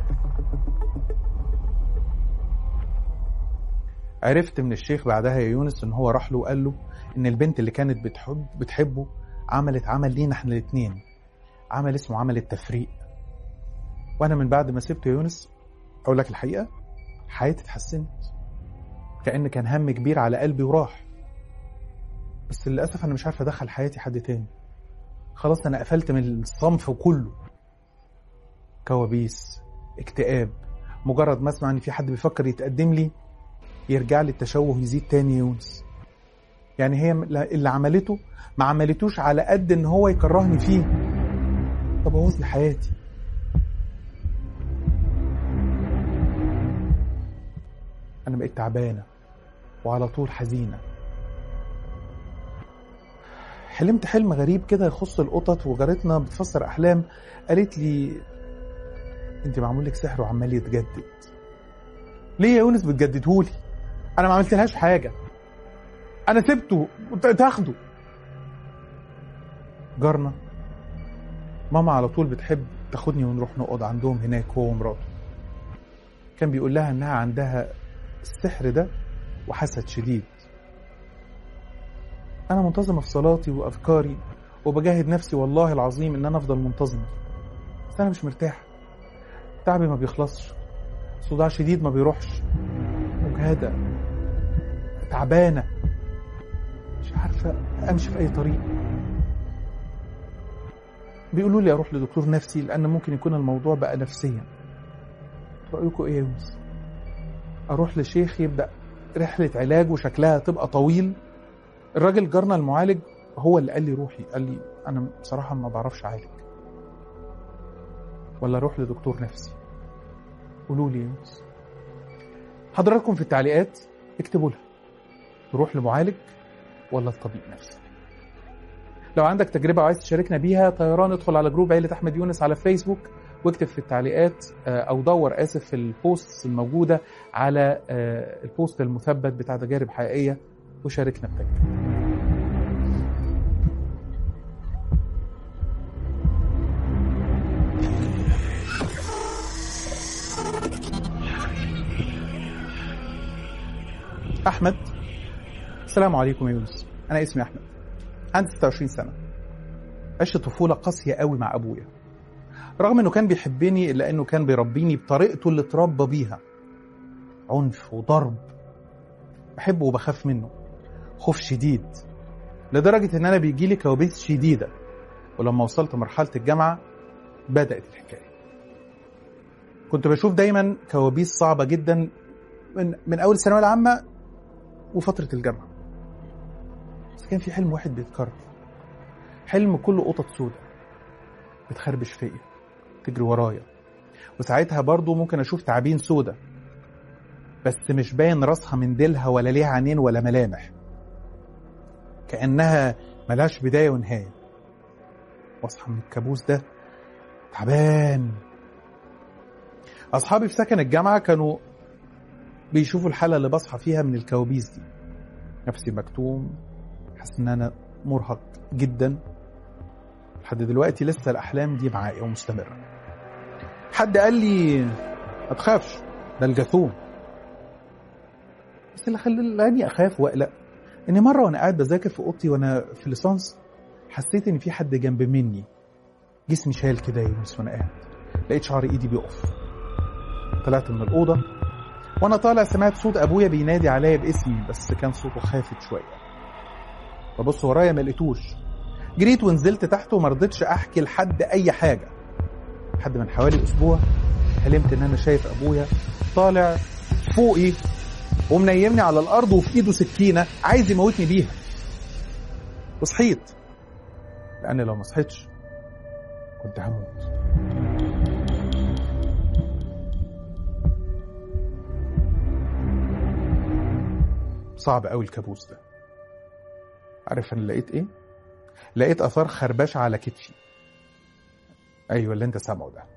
عرفت من الشيخ بعدها يا يونس ان هو راح له وقال له ان البنت اللي كانت بتحب بتحبه عملت عمل لينا احنا الاثنين عمل اسمه عمل التفريق وانا من بعد ما سبته يا يونس اقول لك الحقيقه حياتي اتحسنت كان كان هم كبير على قلبي وراح بس للاسف انا مش عارف ادخل حياتي حد تاني خلاص انا قفلت من الصنف كله كوابيس اكتئاب مجرد ما اسمع ان في حد بيفكر يتقدم لي يرجع لي التشوه يزيد تاني يا يونس يعني هي اللي عملته ما عملتوش على قد ان هو يكرهني فيه تبوظ لي حياتي انا بقيت تعبانه وعلى طول حزينه حلمت حلم غريب كده يخص القطط وجارتنا بتفسر احلام قالت لي انت معمول لك سحر وعمال يتجدد ليه يا يونس بتجددهولي انا ما عملتلهاش حاجه انا سبته تاخده جارنا ماما على طول بتحب تاخدني ونروح نقعد عندهم هناك هو ومراته كان بيقول لها انها عندها السحر ده وحسد شديد انا منتظمه في صلاتي وافكاري وبجاهد نفسي والله العظيم ان انا افضل منتظمه بس انا مش مرتاح تعبي ما بيخلصش صداع شديد ما بيروحش مجهده تعبانه مش عارفه امشي في اي طريق بيقولوا لي اروح لدكتور نفسي لان ممكن يكون الموضوع بقى نفسيا رايكم ايه يا يونس اروح لشيخ يبدا رحله علاج وشكلها تبقى طويل الراجل جارنا المعالج هو اللي قال لي روحي قال لي انا بصراحه ما بعرفش اعالج ولا اروح لدكتور نفسي قولوا لي يا يونس حضراتكم في التعليقات اكتبوا لها تروح لمعالج ولا الطبيب نفسه لو عندك تجربة وعايز تشاركنا بيها طيران ادخل على جروب عيلة أحمد يونس على فيسبوك واكتب في التعليقات أو دور آسف في البوست الموجودة على البوست المثبت بتاع تجارب حقيقية وشاركنا بتجربة أحمد السلام عليكم يا يونس أنا اسمي أحمد عندي 26 سنة عشت طفولة قاسية قوي مع أبويا رغم إنه كان بيحبني إلا إنه كان بيربيني بطريقته اللي اتربى بيها عنف وضرب بحبه وبخاف منه خوف شديد لدرجة إن أنا بيجيلي كوابيس شديدة ولما وصلت مرحلة الجامعة بدأت الحكاية كنت بشوف دايما كوابيس صعبة جدا من من أول الثانوية العامة وفترة الجامعة بس كان في حلم واحد بيتكرر حلم كله قطط سودة بتخربش فيا تجري ورايا وساعتها برضو ممكن اشوف تعابين سودة بس مش باين راسها من ديلها ولا ليها عينين ولا ملامح كأنها ملهاش بداية ونهاية واصحى من الكابوس ده تعبان أصحابي في سكن الجامعة كانوا بيشوفوا الحالة اللي بصحى فيها من الكوابيس دي نفسي مكتوم حاسس ان انا مرهق جدا لحد دلوقتي لسه الاحلام دي معايا ومستمره حد قال لي ما تخافش ده الجاثوم بس اللي خلاني اخاف واقلق ان مره وانا قاعد بذاكر في اوضتي وانا في الليسانس حسيت ان في حد جنب مني جسمي شال كده يا يونس وانا قاعد لقيت شعر ايدي بيقف طلعت من الاوضه وانا طالع سمعت صوت ابويا بينادي عليا باسمي بس كان صوته خافت شويه ببص ورايا ما لقيتوش جريت ونزلت تحت وما رضيتش احكي لحد اي حاجه لحد من حوالي اسبوع حلمت ان انا شايف ابويا طالع فوقي ومنيمني على الارض وفي ايده سكينه عايز يموتني بيها وصحيت لان لو ما صحيتش كنت هموت صعب قوي الكابوس ده عارف انا لقيت ايه لقيت اثار خربشه على كتفي ايوه اللي انت سامعه ده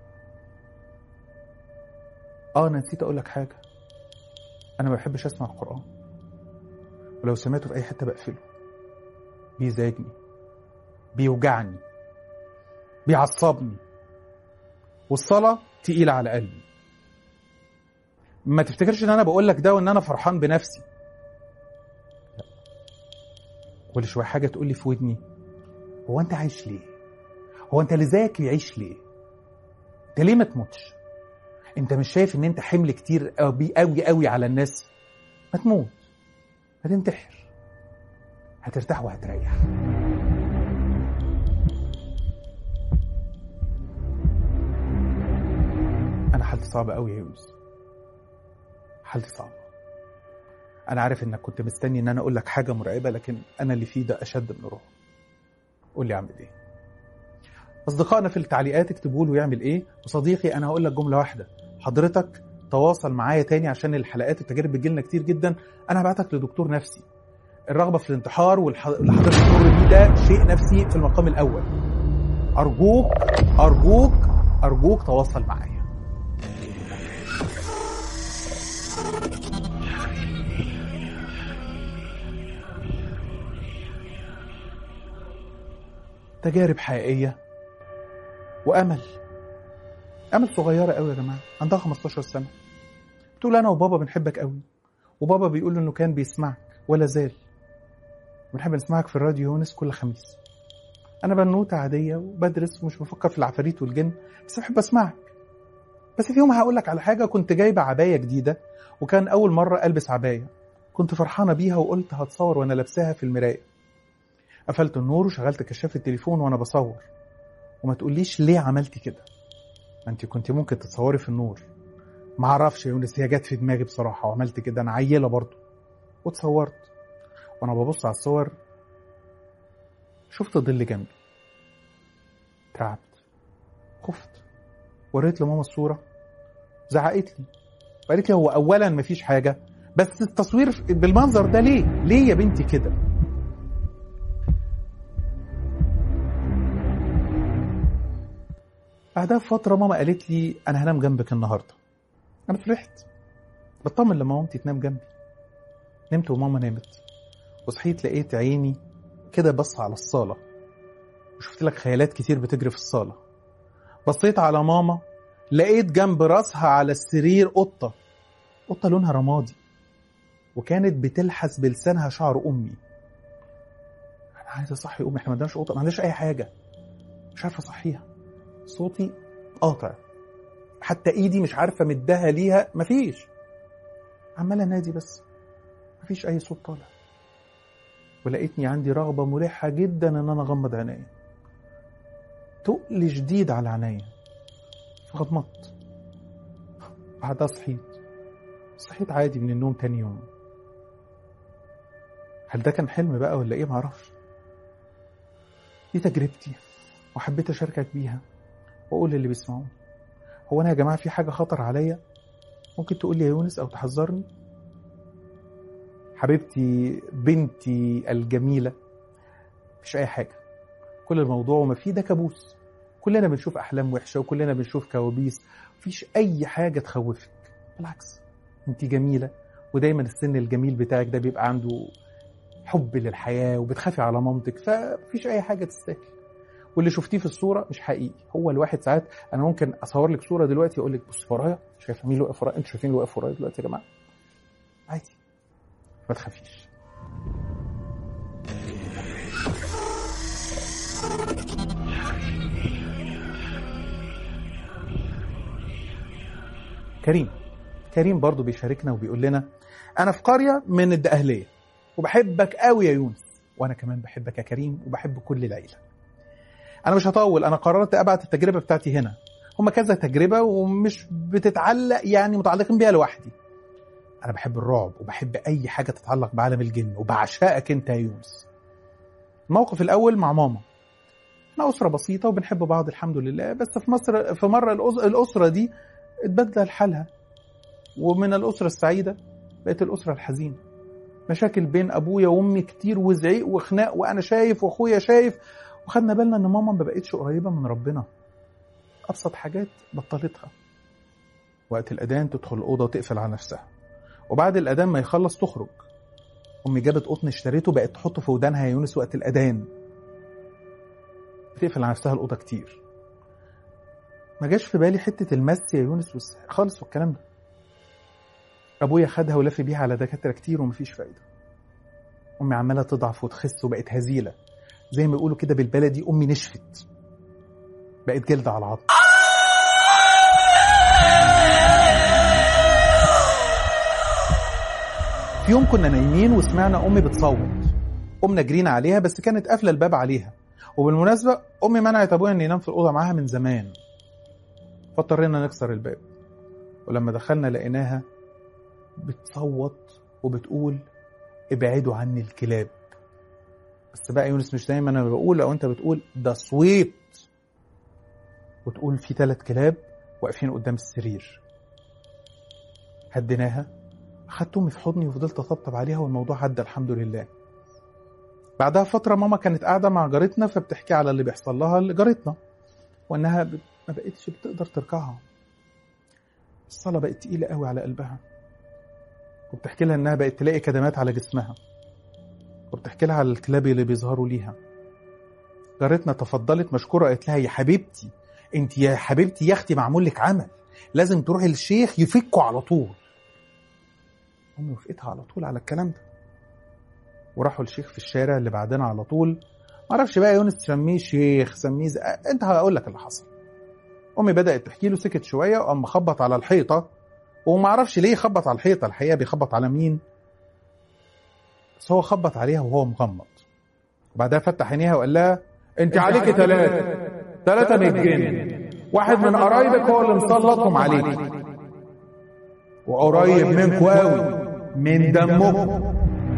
اه انا نسيت اقول لك حاجه انا ما بحبش اسمع القران ولو سمعته في اي حته بقفله بيزعجني بيوجعني بيعصبني والصلاه تقيله على قلبي ما تفتكرش ان انا بقول لك ده وان انا فرحان بنفسي كل شويه حاجه تقول لي في ودني هو انت عايش ليه هو انت اللي زيك يعيش ليه انت ليه ما تموتش انت مش شايف ان انت حمل كتير قوي قوي قوي على الناس ما تموت هتنتحر هترتاح وهتريح انا حالتي صعبه قوي يا يونس حالتي صعبه انا عارف انك كنت مستني ان انا اقول لك حاجه مرعبه لكن انا اللي فيه ده اشد من الروح قول لي اعمل ايه اصدقائنا في التعليقات اكتبوا له يعمل ايه وصديقي انا هقول لك جمله واحده حضرتك تواصل معايا تاني عشان الحلقات التجارب بتجيلنا كتير جدا انا هبعتك لدكتور نفسي الرغبه في الانتحار واللي حضرتك بتمر بيه ده شيء نفسي في المقام الاول ارجوك ارجوك ارجوك تواصل معايا تجارب حقيقيه وامل امل صغيره قوي يا جماعه عندها 15 سنه بتقول انا وبابا بنحبك قوي وبابا بيقول انه كان بيسمعك ولا زال بنحب نسمعك في الراديو يونس كل خميس انا بنوته عاديه وبدرس ومش بفكر في العفاريت والجن بس بحب اسمعك بس في يوم هقول لك على حاجه كنت جايبه عبايه جديده وكان اول مره البس عبايه كنت فرحانه بيها وقلت هتصور وانا لابساها في المرايه قفلت النور وشغلت كشاف التليفون وانا بصور وما تقوليش ليه عملتي كده ما انت كنت ممكن تتصوري في النور ما اعرفش يا يونس هي جت في دماغي بصراحه وعملت كده انا عيله برضه واتصورت وانا ببص على الصور شفت ظل جنبي اترعبت خفت وريت لماما الصوره زعقت لي وقالت لي هو اولا مفيش حاجه بس التصوير بالمنظر ده ليه ليه يا بنتي كده بعدها بفتره ماما قالت لي انا هنام جنبك النهارده انا فرحت بطمن لما مامتي تنام جنبي نمت وماما نامت وصحيت لقيت عيني كده بص على الصاله وشفت لك خيالات كتير بتجري في الصاله بصيت على ماما لقيت جنب راسها على السرير قطه قطه لونها رمادي وكانت بتلحس بلسانها شعر امي انا عايز اصحي امي احنا ما عندناش قطه ما عندناش اي حاجه مش عارفه اصحيها صوتي قاطع حتى ايدي مش عارفه مدها ليها مفيش عمال انادي بس مفيش اي صوت طالع ولقيتني عندي رغبه ملحه جدا ان انا اغمض عينيا تقل شديد على عينيا فغمضت بعدها صحيت صحيت عادي من النوم تاني يوم هل ده كان حلم بقى ولا ايه معرفش دي تجربتي وحبيت اشاركك بيها واقول للي بيسمعوني هو انا يا جماعه في حاجه خطر عليا ممكن تقول لي يا يونس او تحذرني حبيبتي بنتي الجميله مفيش اي حاجه كل الموضوع وما فيه ده كابوس كلنا بنشوف احلام وحشه وكلنا بنشوف كوابيس مفيش اي حاجه تخوفك بالعكس انت جميله ودايما السن الجميل بتاعك ده بيبقى عنده حب للحياه وبتخافي على مامتك فمفيش اي حاجه تستاهل واللي شفتيه في الصوره مش حقيقي هو الواحد ساعات انا ممكن اصور لك صوره دلوقتي اقول لك بص ورايا شايف مين اللي واقف ورايا انتوا شايفين اللي واقف ورايا دلوقتي يا جماعه عادي ما تخافيش كريم كريم برضو بيشاركنا وبيقول لنا انا في قريه من الدقهليه وبحبك قوي يا يونس وانا كمان بحبك يا كريم وبحب كل العيله انا مش هطول انا قررت ابعت التجربه بتاعتي هنا هما كذا تجربه ومش بتتعلق يعني متعلقين بيها لوحدي انا بحب الرعب وبحب اي حاجه تتعلق بعالم الجن وبعشقك انت يا يونس الموقف الاول مع ماما احنا اسره بسيطه وبنحب بعض الحمد لله بس في مصر في مره الأس- الاسره دي اتبدل حالها ومن الاسره السعيده بقت الاسره الحزينه مشاكل بين ابويا وامي كتير وزعيق وخناق وانا شايف واخويا شايف وخدنا بالنا ان ماما ما بقتش قريبه من ربنا ابسط حاجات بطلتها وقت الاذان تدخل الاوضه وتقفل على نفسها وبعد الاذان ما يخلص تخرج امي جابت قطن اشتريته بقت تحطه في ودانها يا يونس وقت الاذان بتقفل على نفسها الاوضه كتير ما جاش في بالي حته المس يا يونس والس- خالص والكلام ده ابويا خدها ولف بيها على دكاتره كتير ومفيش فايده امي عماله تضعف وتخس وبقت هزيله زي ما يقولوا كده بالبلدي امي نشفت بقت جلد على عظم في يوم كنا نايمين وسمعنا امي بتصوت قمنا جرينا عليها بس كانت قافله الباب عليها وبالمناسبه امي منعت ابويا ان ينام في الاوضه معاها من زمان فاضطرينا نكسر الباب ولما دخلنا لقيناها بتصوت وبتقول ابعدوا عني الكلاب بس بقى يونس مش دايما انا بقول لو انت بتقول ده صويت وتقول في ثلاث كلاب واقفين قدام السرير هديناها اخدت امي في حضني وفضلت اطبطب عليها والموضوع عدى الحمد لله بعدها فتره ماما كانت قاعده مع جارتنا فبتحكي على اللي بيحصل لها لجارتنا وانها ب- ما بقتش بتقدر تركعها الصلاه بقت تقيله قوي على قلبها وبتحكي لها انها بقت تلاقي كدمات على جسمها وبتحكي لها على الكلاب اللي بيظهروا ليها جارتنا تفضلت مشكوره قالت لها يا حبيبتي انت يا حبيبتي يا اختي معمول لك عمل لازم تروحي للشيخ يفكوا على طول امي وافقتها على طول على الكلام ده وراحوا الشيخ في الشارع اللي بعدنا على طول معرفش بقى يونس تسميه شيخ سميه ز... انت هقول لك اللي حصل امي بدات تحكي له سكت شويه وقام خبط على الحيطه وما اعرفش ليه خبط على الحيطه الحقيقه بيخبط على مين بس هو خبط عليها وهو مغمض وبعدها فتح عينيها وقال لها انت عليكي ثلاثه ثلاثه من الجن واحد من قرايبك هو اللي مسلطهم عليك وقريب منكم قوي من دمكم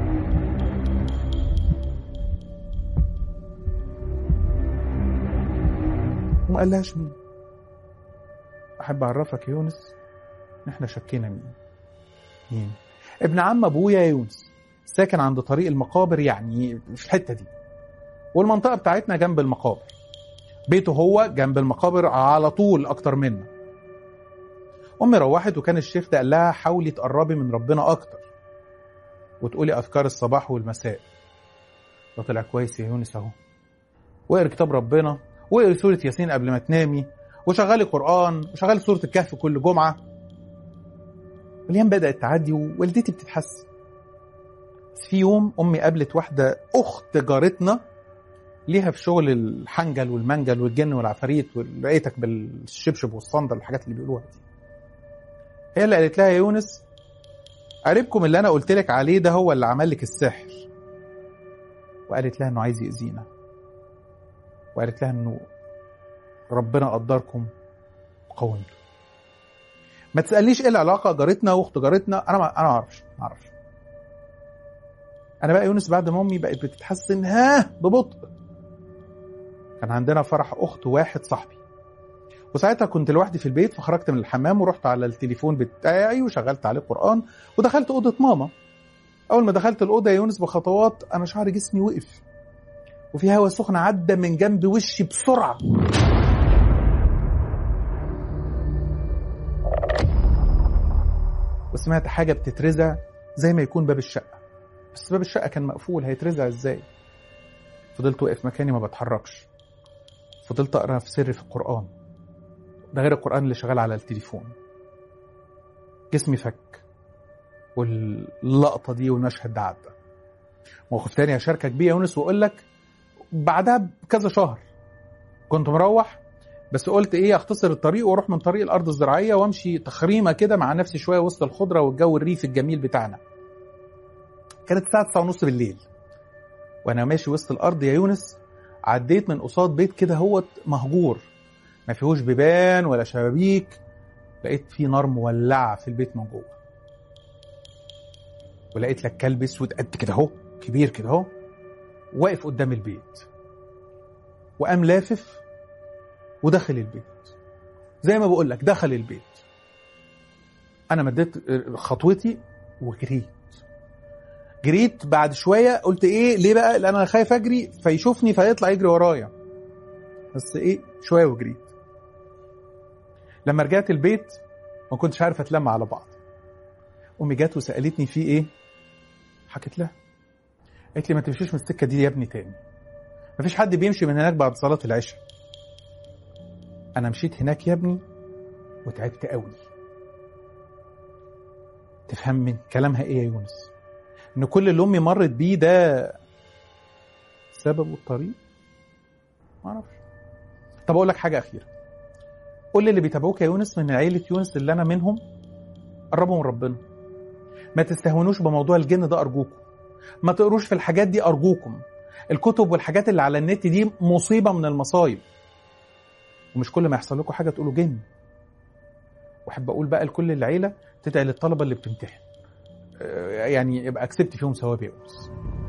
وما قالهاش مين احب اعرفك يا يونس ان احنا شكينا مين مين ابن عم ابويا يا يونس ساكن عند طريق المقابر يعني في الحته دي والمنطقه بتاعتنا جنب المقابر بيته هو جنب المقابر على طول اكتر منا امي روحت وكان الشيخ ده قال لها حاولي تقربي من ربنا اكتر وتقولي اذكار الصباح والمساء ده طلع كويس يا يونس اهو واقري كتاب ربنا واقري سوره ياسين قبل ما تنامي وشغلي قران وشغلي سوره الكهف كل جمعه الايام بدات تعدي ووالدتي بتتحسن بس في يوم امي قابلت واحده اخت جارتنا ليها في شغل الحنجل والمنجل والجن والعفاريت ولقيتك بالشبشب والصندل والحاجات اللي بيقولوها دي هي اللي قالت لها يا يونس قريبكم اللي انا قلت لك عليه ده هو اللي عمل لك السحر وقالت لها انه عايز يأذينا وقالت لها انه ربنا قدركم وقومته ما تسالنيش ايه العلاقه جارتنا واخت جارتنا انا ما انا ما اعرفش ما اعرفش انا بقى يونس بعد ما امي بقت بتتحسن ها ببطء كان عندنا فرح اخت واحد صاحبي وساعتها كنت لوحدي في البيت فخرجت من الحمام ورحت على التليفون بتاعي وشغلت عليه قران ودخلت اوضه ماما اول ما دخلت الاوضه يا يونس بخطوات انا شعر جسمي وقف وفي هوا سخن عدى من جنب وشي بسرعه وسمعت حاجه بتترزع زي ما يكون باب الشقه بس باب الشقه كان مقفول هيترزع ازاي فضلت واقف مكاني ما بتحركش فضلت اقرا في سر في القران ده غير القران اللي شغال على التليفون جسمي فك واللقطه دي والمشهد ده عدى موقف تاني هشاركك بيه يا يونس واقول لك بعدها بكذا شهر كنت مروح بس قلت ايه اختصر الطريق واروح من طريق الارض الزراعيه وامشي تخريمه كده مع نفسي شويه وسط الخضره والجو الريف الجميل بتاعنا كانت الساعه 9 ونص بالليل وانا ماشي وسط الارض يا يونس عديت من قصاد بيت كده هو مهجور ما فيهوش بيبان ولا شبابيك لقيت في نار مولعه في البيت من جوه ولقيت لك كلب اسود قد كده اهو كبير كده اهو واقف قدام البيت وقام لافف ودخل البيت زي ما بقول لك دخل البيت انا مديت خطوتي وجريت جريت بعد شويه قلت ايه ليه بقى لان انا خايف اجري فيشوفني فيطلع يجري ورايا بس ايه شويه وجريت لما رجعت البيت ما كنتش عارف اتلم على بعض امي جت وسالتني في ايه حكيت لها قالت لي ما تمشيش من السكه دي يا ابني تاني مفيش حد بيمشي من هناك بعد صلاه العشاء انا مشيت هناك يا ابني وتعبت قوي تفهم من كلامها ايه يا يونس ان كل اللي امي مرت بيه ده سببه الطريق ما اعرفش طب اقول لك حاجه اخيره قول لي اللي بيتابعوك يا يونس من عيله يونس اللي انا منهم قربوا من ربنا ما تستهونوش بموضوع الجن ده ارجوكم ما تقروش في الحاجات دي ارجوكم الكتب والحاجات اللي على النت دي مصيبه من المصايب ومش كل ما يحصل لكم حاجه تقولوا جن واحب اقول بقى لكل العيله تدعي للطلبه اللي بتمتحن آه، يعني يبقى اكسبت فيهم ثواب يا يونس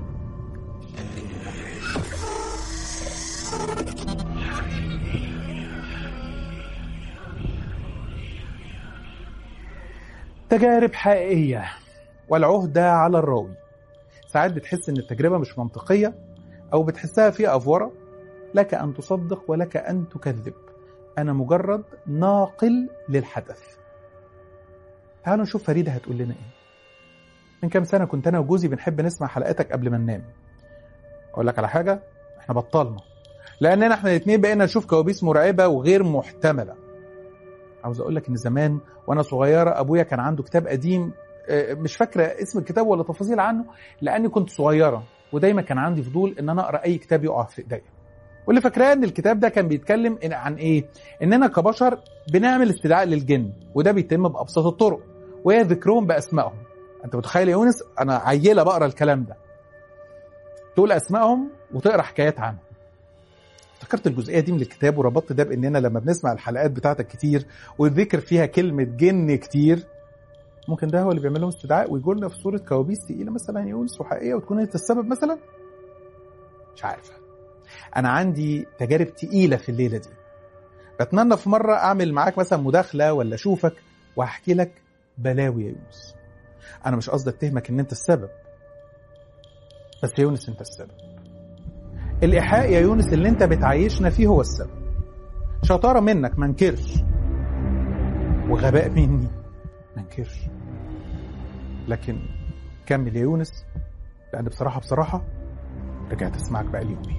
تجارب حقيقية والعهدة على الراوي ساعات بتحس ان التجربة مش منطقية او بتحسها فيها افورة لك ان تصدق ولك ان تكذب انا مجرد ناقل للحدث تعالوا نشوف فريدة هتقول لنا ايه من كام سنة كنت انا وجوزي بنحب نسمع حلقاتك قبل ما ننام اقول لك على حاجة احنا بطلنا لاننا احنا الاثنين بقينا نشوف كوابيس مرعبة وغير محتملة عاوز اقول لك ان زمان وانا صغيره ابويا كان عنده كتاب قديم آه، مش فاكره اسم الكتاب ولا تفاصيل عنه لاني كنت صغيره ودايما كان عندي فضول ان انا اقرا اي كتاب يقع في ايديا واللي فاكراه ان الكتاب ده كان بيتكلم إن- عن ايه اننا كبشر بنعمل استدعاء للجن وده بيتم بابسط الطرق وهي ذكرهم باسمائهم انت متخيل يا يونس انا عيله بقرا الكلام ده تقول اسمائهم وتقرا حكايات عنهم افتكرت الجزئيه دي من الكتاب وربطت ده باننا لما بنسمع الحلقات بتاعتك كتير والذكر فيها كلمه جن كتير ممكن ده هو اللي بيعمل لهم استدعاء ويجوا لنا في صوره كوابيس تقيله مثلا يا يونس وحقيقيه وتكون انت السبب مثلا مش عارف انا عندي تجارب تقيله في الليله دي بتمنى في مره اعمل معاك مثلا مداخله ولا اشوفك وهحكي لك بلاوي يا يونس انا مش قصدي اتهمك ان انت السبب بس يا يونس انت السبب الإيحاء يا يونس اللي أنت بتعيشنا فيه هو السبب شطارة منك ما انكرش وغباء مني ما انكرش لكن كمل يا يونس لأن بصراحة بصراحة رجعت أسمعك بقى يومين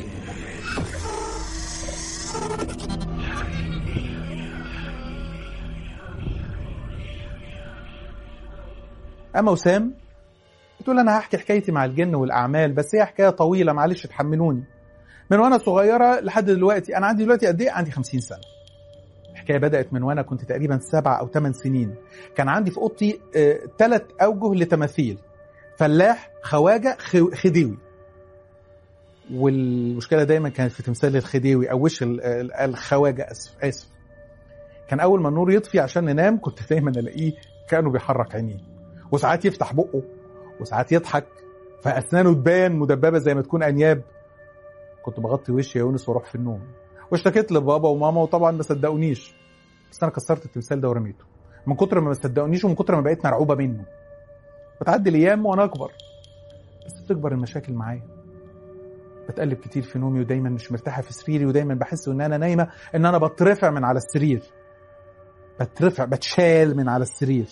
أما وسام بتقول انا هحكي حكايتي مع الجن والاعمال بس هي حكايه طويله معلش تحملوني من وانا صغيره لحد دلوقتي انا عندي دلوقتي قد ايه عندي 50 سنه الحكايه بدات من وانا كنت تقريبا سبع او ثمان سنين كان عندي في اوضتي ثلاث اوجه لتماثيل فلاح خواجه خو- خديوي والمشكله دايما كانت في تمثال الخديوي او وش ال- ال- الخواجه اسف اسف كان اول ما النور يطفي عشان ننام كنت دايما الاقيه كانه بيحرك عينيه وساعات يفتح بقه وساعات يضحك فاسنانه تبان مدببه زي ما تكون انياب كنت بغطي وشي يا يونس واروح في النوم واشتكيت لبابا وماما وطبعا ما صدقونيش بس انا كسرت التمثال ده ورميته من كتر ما ما صدقونيش ومن كتر ما بقيت مرعوبه منه بتعدي الايام وانا اكبر بس بتكبر المشاكل معايا بتقلب كتير في نومي ودايما مش مرتاحه في سريري ودايما بحس ان انا نايمه ان انا بترفع من على السرير بترفع بتشال من على السرير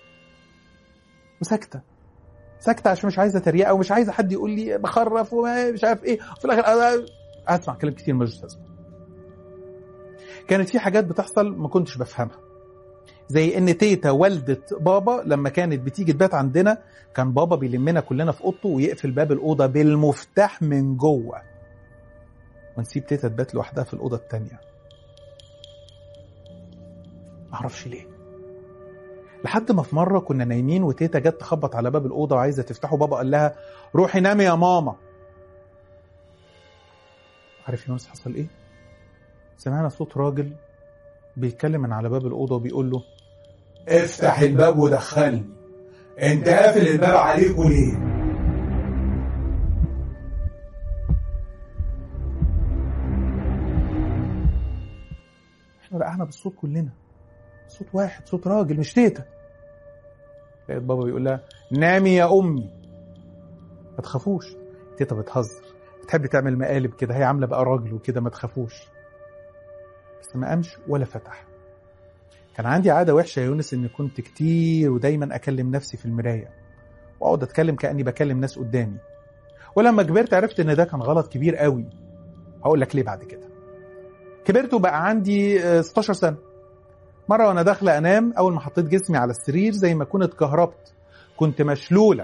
وساكته ساكته عشان مش عايزه تريقه ومش عايزه حد يقول لي بخرف ومش عارف ايه وفي الاخر أنا اسمع كلام كتير ملوش لازمه كانت في حاجات بتحصل ما كنتش بفهمها زي ان تيتا والدة بابا لما كانت بتيجي تبات عندنا كان بابا بيلمنا كلنا في اوضته ويقفل باب الاوضه بالمفتاح من جوه ونسيب تيتا تبات لوحدها في الاوضه التانيه معرفش ليه لحد ما في مره كنا نايمين وتيتا جت تخبط على باب الاوضه وعايزه تفتحه بابا قال لها روحي نامي يا ماما عارف يونس حصل ايه سمعنا صوت راجل بيتكلم من على باب الاوضه وبيقول له افتح الباب ودخلني انت قافل الباب عليكوا ليه احنا رقعنا بالصوت كلنا صوت واحد صوت راجل مش تيتا لقيت بابا بيقول لها نامي يا امي ما تخافوش تيتا بتهزر بتحب تعمل مقالب كده هي عامله بقى راجل وكده ما تخافوش بس ما قامش ولا فتح كان عندي عاده وحشه يا يونس ان كنت كتير ودايما اكلم نفسي في المرايه واقعد اتكلم كاني بكلم ناس قدامي ولما كبرت عرفت ان ده كان غلط كبير قوي هقول لك ليه بعد كده كبرت وبقى عندي آه، 16 سنه مره وانا داخله انام اول ما حطيت جسمي على السرير زي ما كنت اتكهربت كنت مشلوله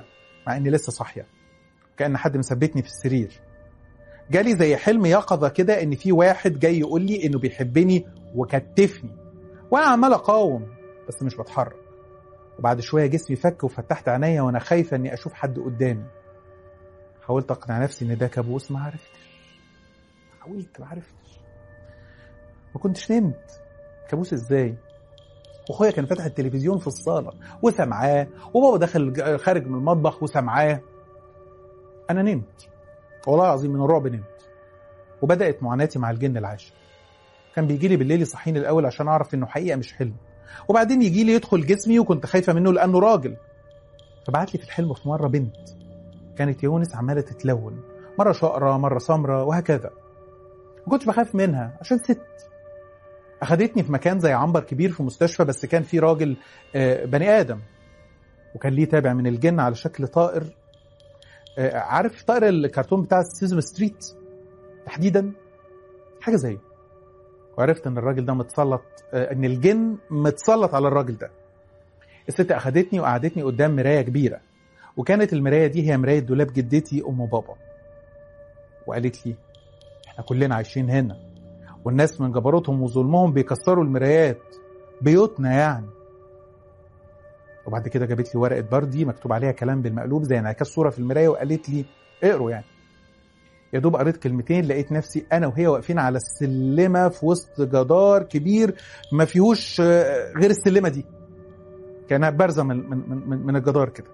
مع اني لسه صاحيه كان حد مثبتني في السرير جالي زي حلم يقظه كده ان في واحد جاي يقول لي انه بيحبني وكتفني وانا عمال اقاوم بس مش بتحرك وبعد شويه جسمي فك وفتحت عينيا وانا خايفه اني اشوف حد قدامي حاولت اقنع نفسي ان ده كابوس ما عرفتش حاولت ما عرفتش ما كنتش نمت كابوس ازاي واخويا كان فاتح التلفزيون في الصاله وسمعاه وبابا دخل خارج من المطبخ وسمعاه انا نمت والله العظيم من الرعب نمت وبدات معاناتي مع الجن العاشر كان بيجي لي بالليل يصحيني الاول عشان اعرف انه حقيقه مش حلم وبعدين يجي لي يدخل جسمي وكنت خايفه منه لانه راجل فبعت لي في الحلم في مره بنت كانت يونس عماله تتلون مره شقره مره سمره وهكذا ما كنتش بخاف منها عشان ست اخدتني في مكان زي عنبر كبير في مستشفى بس كان في راجل آه، بني ادم وكان ليه تابع من الجن على شكل طائر آه، عارف طائر الكرتون بتاع سيزم ستريت تحديدا حاجه زيه وعرفت ان الراجل ده متسلط آه، ان الجن متسلط على الراجل ده الست اخدتني وقعدتني قدام مرايه كبيره وكانت المرايه دي هي مرايه دولاب جدتي ام بابا وقالت لي احنا كلنا عايشين هنا والناس من جبروتهم وظلمهم بيكسروا المرايات بيوتنا يعني وبعد كده جابت لي ورقه بردي مكتوب عليها كلام بالمقلوب زي انعكاس صوره في المرايه وقالت لي اقروا يعني يا دوب قريت كلمتين لقيت نفسي انا وهي واقفين على السلمه في وسط جدار كبير ما فيهوش آه، غير السلمه دي كانها بارزه من من من, من الجدار كده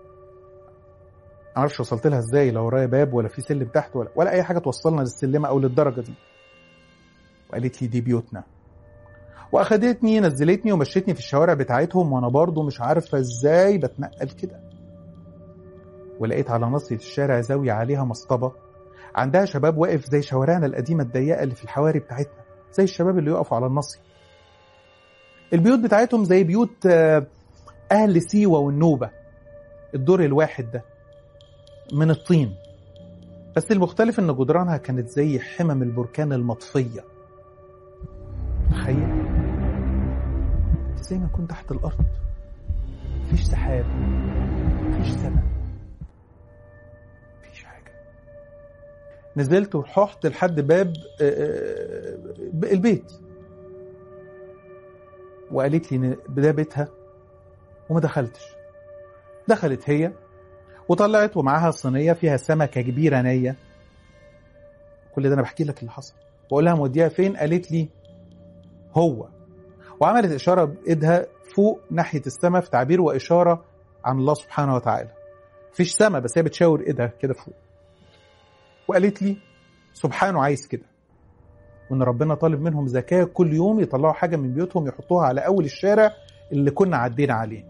معرفش وصلت لها ازاي لا ورايا باب ولا في سلم تحت ولا ولا اي حاجه توصلنا للسلمه او للدرجه دي وقالت لي دي بيوتنا واخدتني نزلتني ومشيتني في الشوارع بتاعتهم وانا برضو مش عارفه ازاي بتنقل كده ولقيت على نصية الشارع زاوية عليها مصطبة عندها شباب واقف زي شوارعنا القديمة الضيقة اللي في الحواري بتاعتنا زي الشباب اللي يقفوا على النصي البيوت بتاعتهم زي بيوت آه، أهل سيوة والنوبة الدور الواحد ده من الطين بس المختلف ان جدرانها كانت زي حمم البركان المطفية تخيل انت زي ما كنت تحت الارض مفيش سحاب مفيش سماء مفيش حاجة نزلت ورحت لحد باب آه، آه، البيت وقالت لي ان ده بيتها وما دخلتش دخلت هي وطلعت ومعاها صينيه فيها سمكه كبيره نيه كل ده انا بحكي لك اللي حصل بقول لها موديها فين قالت لي هو وعملت اشاره بايدها فوق ناحيه السماء في تعبير واشاره عن الله سبحانه وتعالى مفيش سماء بس هي بتشاور ايدها كده فوق وقالت لي سبحانه عايز كده وان ربنا طالب منهم زكاه كل يوم يطلعوا حاجه من بيوتهم يحطوها على اول الشارع اللي كنا عدينا عليه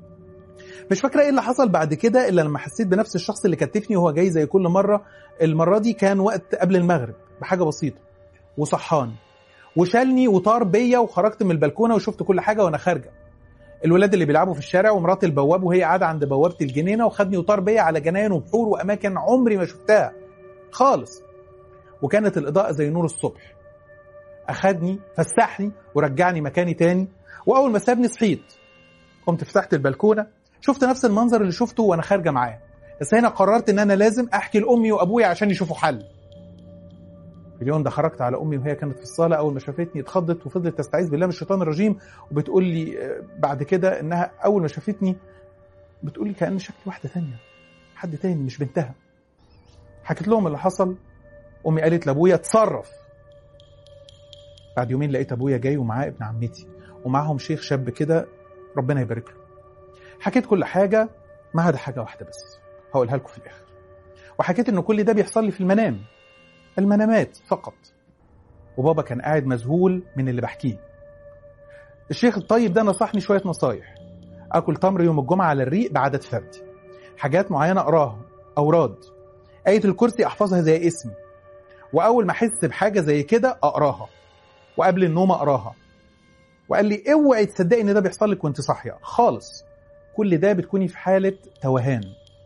مش فاكره ايه اللي حصل بعد كده الا لما حسيت بنفس الشخص اللي كتفني وهو جاي زي كل مره المره دي كان وقت قبل المغرب بحاجه بسيطه وصحاني وشالني وطار بيا وخرجت من البلكونه وشفت كل حاجه وانا خارجه الولاد اللي بيلعبوا في الشارع ومرات البواب وهي قاعده عند بوابه الجنينه وخدني وطار بيا على جناين وبحور واماكن عمري ما شفتها خالص وكانت الاضاءه زي نور الصبح اخدني فسحني ورجعني مكاني تاني واول ما سابني صحيت قمت فتحت البلكونه شفت نفس المنظر اللي شفته وانا خارجه معاه بس هنا قررت ان انا لازم احكي لامي وابويا عشان يشوفوا حل في اليوم ده خرجت على امي وهي كانت في الصاله اول ما شافتني اتخضت وفضلت تستعيذ بالله من الشيطان الرجيم وبتقول لي آه، بعد كده انها اول ما شافتني بتقول لي كان شكلي واحده ثانيه حد تاني مش بنتها حكيت لهم اللي حصل امي قالت لابويا اتصرف بعد يومين لقيت ابويا جاي ومعاه ابن عمتي ومعاهم شيخ شاب كده ربنا يبارك له حكيت كل حاجه ما عدا حاجه واحده بس هقولها لكم في الاخر وحكيت ان كل ده بيحصل لي في المنام المنامات فقط وبابا كان قاعد مذهول من اللي بحكيه الشيخ الطيب ده نصحني شويه نصايح اكل تمر يوم الجمعه على الريق بعدد فردي حاجات معينه اقراها اوراد ايه الكرسي احفظها زي اسمي واول ما احس بحاجه زي كده اقراها وقبل النوم اقراها وقال لي اوعي تصدقي ان ده بيحصل لك وانت صاحيه خالص كل ده بتكوني في حاله توهان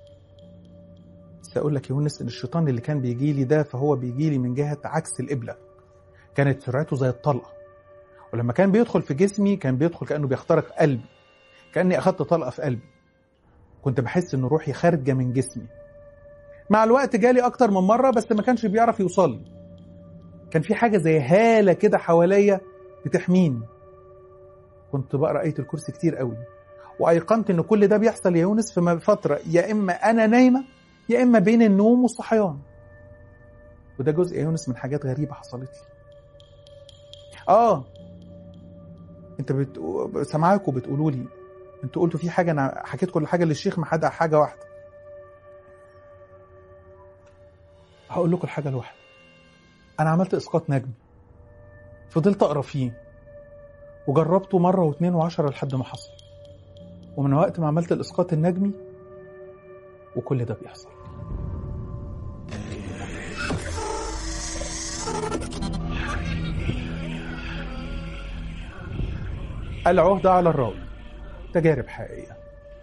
بس اقول لك يا يونس ان الشيطان اللي كان بيجي لي ده فهو بيجي لي من جهه عكس القبله كانت سرعته زي الطلقه ولما كان بيدخل في جسمي كان بيدخل كانه بيخترق قلبي كاني اخدت طلقه في قلبي كنت بحس ان روحي خارجه من جسمي مع الوقت جالي اكتر من مره بس ما كانش بيعرف يوصل لي كان في حاجه زي هاله كده حواليا بتحميني كنت بقرا ايه الكرسي كتير قوي وايقنت ان كل ده بيحصل يا يونس في فتره يا اما انا نايمه يا اما بين النوم والصحيان وده جزء يا يونس من حاجات غريبه حصلت لي اه انت بت... سامعاكم بتقولوا لي انتوا قلتوا في حاجه انا حكيت كل حاجه للشيخ ما حدا حاجه واحده هقول لكم الحاجه الواحده انا عملت اسقاط نجمي فضلت اقرا فيه وجربته مره واثنين وعشرة لحد ما حصل ومن وقت ما عملت الاسقاط النجمي وكل ده بيحصل العهدة على الراوي تجارب حقيقية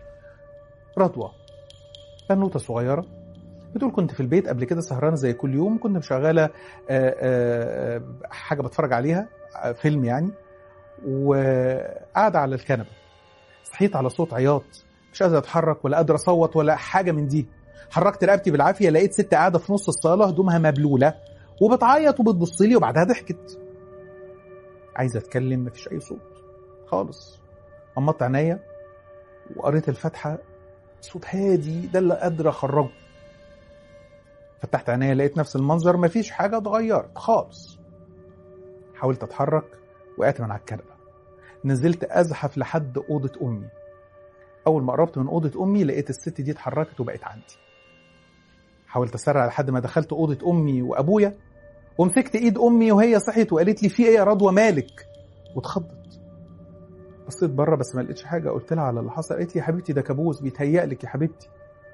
رضوى بنوتة صغيرة بتقول كنت في البيت قبل كده سهرانة زي كل يوم كنت مشغلة آه، آه، آه، حاجة بتفرج عليها آه، فيلم يعني وقاعدة على الكنبة صحيت على صوت عياط مش قادر اتحرك ولا قادر اصوت ولا حاجة من دي حركت رقبتي بالعافية لقيت ست قاعدة في نص الصالة هدومها مبلولة وبتعيط وبتبص لي وبعدها ضحكت عايزة اتكلم مفيش اي صوت خالص غمضت عينيا وقريت الفاتحة صوت هادي ده اللي قادر اخرجه فتحت عينيا لقيت نفس المنظر مفيش حاجة اتغيرت خالص حاولت اتحرك وقعت من على الكنبة نزلت ازحف لحد أوضة أمي أول ما قربت من أوضة أمي لقيت الست دي اتحركت وبقت عندي حاولت أسرع لحد ما دخلت أوضة أمي وأبويا ومسكت إيد أمي وهي صحيت وقالت لي في إيه يا رضوى مالك واتخضت بصيت بره بس ما لقيتش حاجة قلت لها على اللي حصل قالت لي يا حبيبتي ده كابوس بيتهيأ لك يا حبيبتي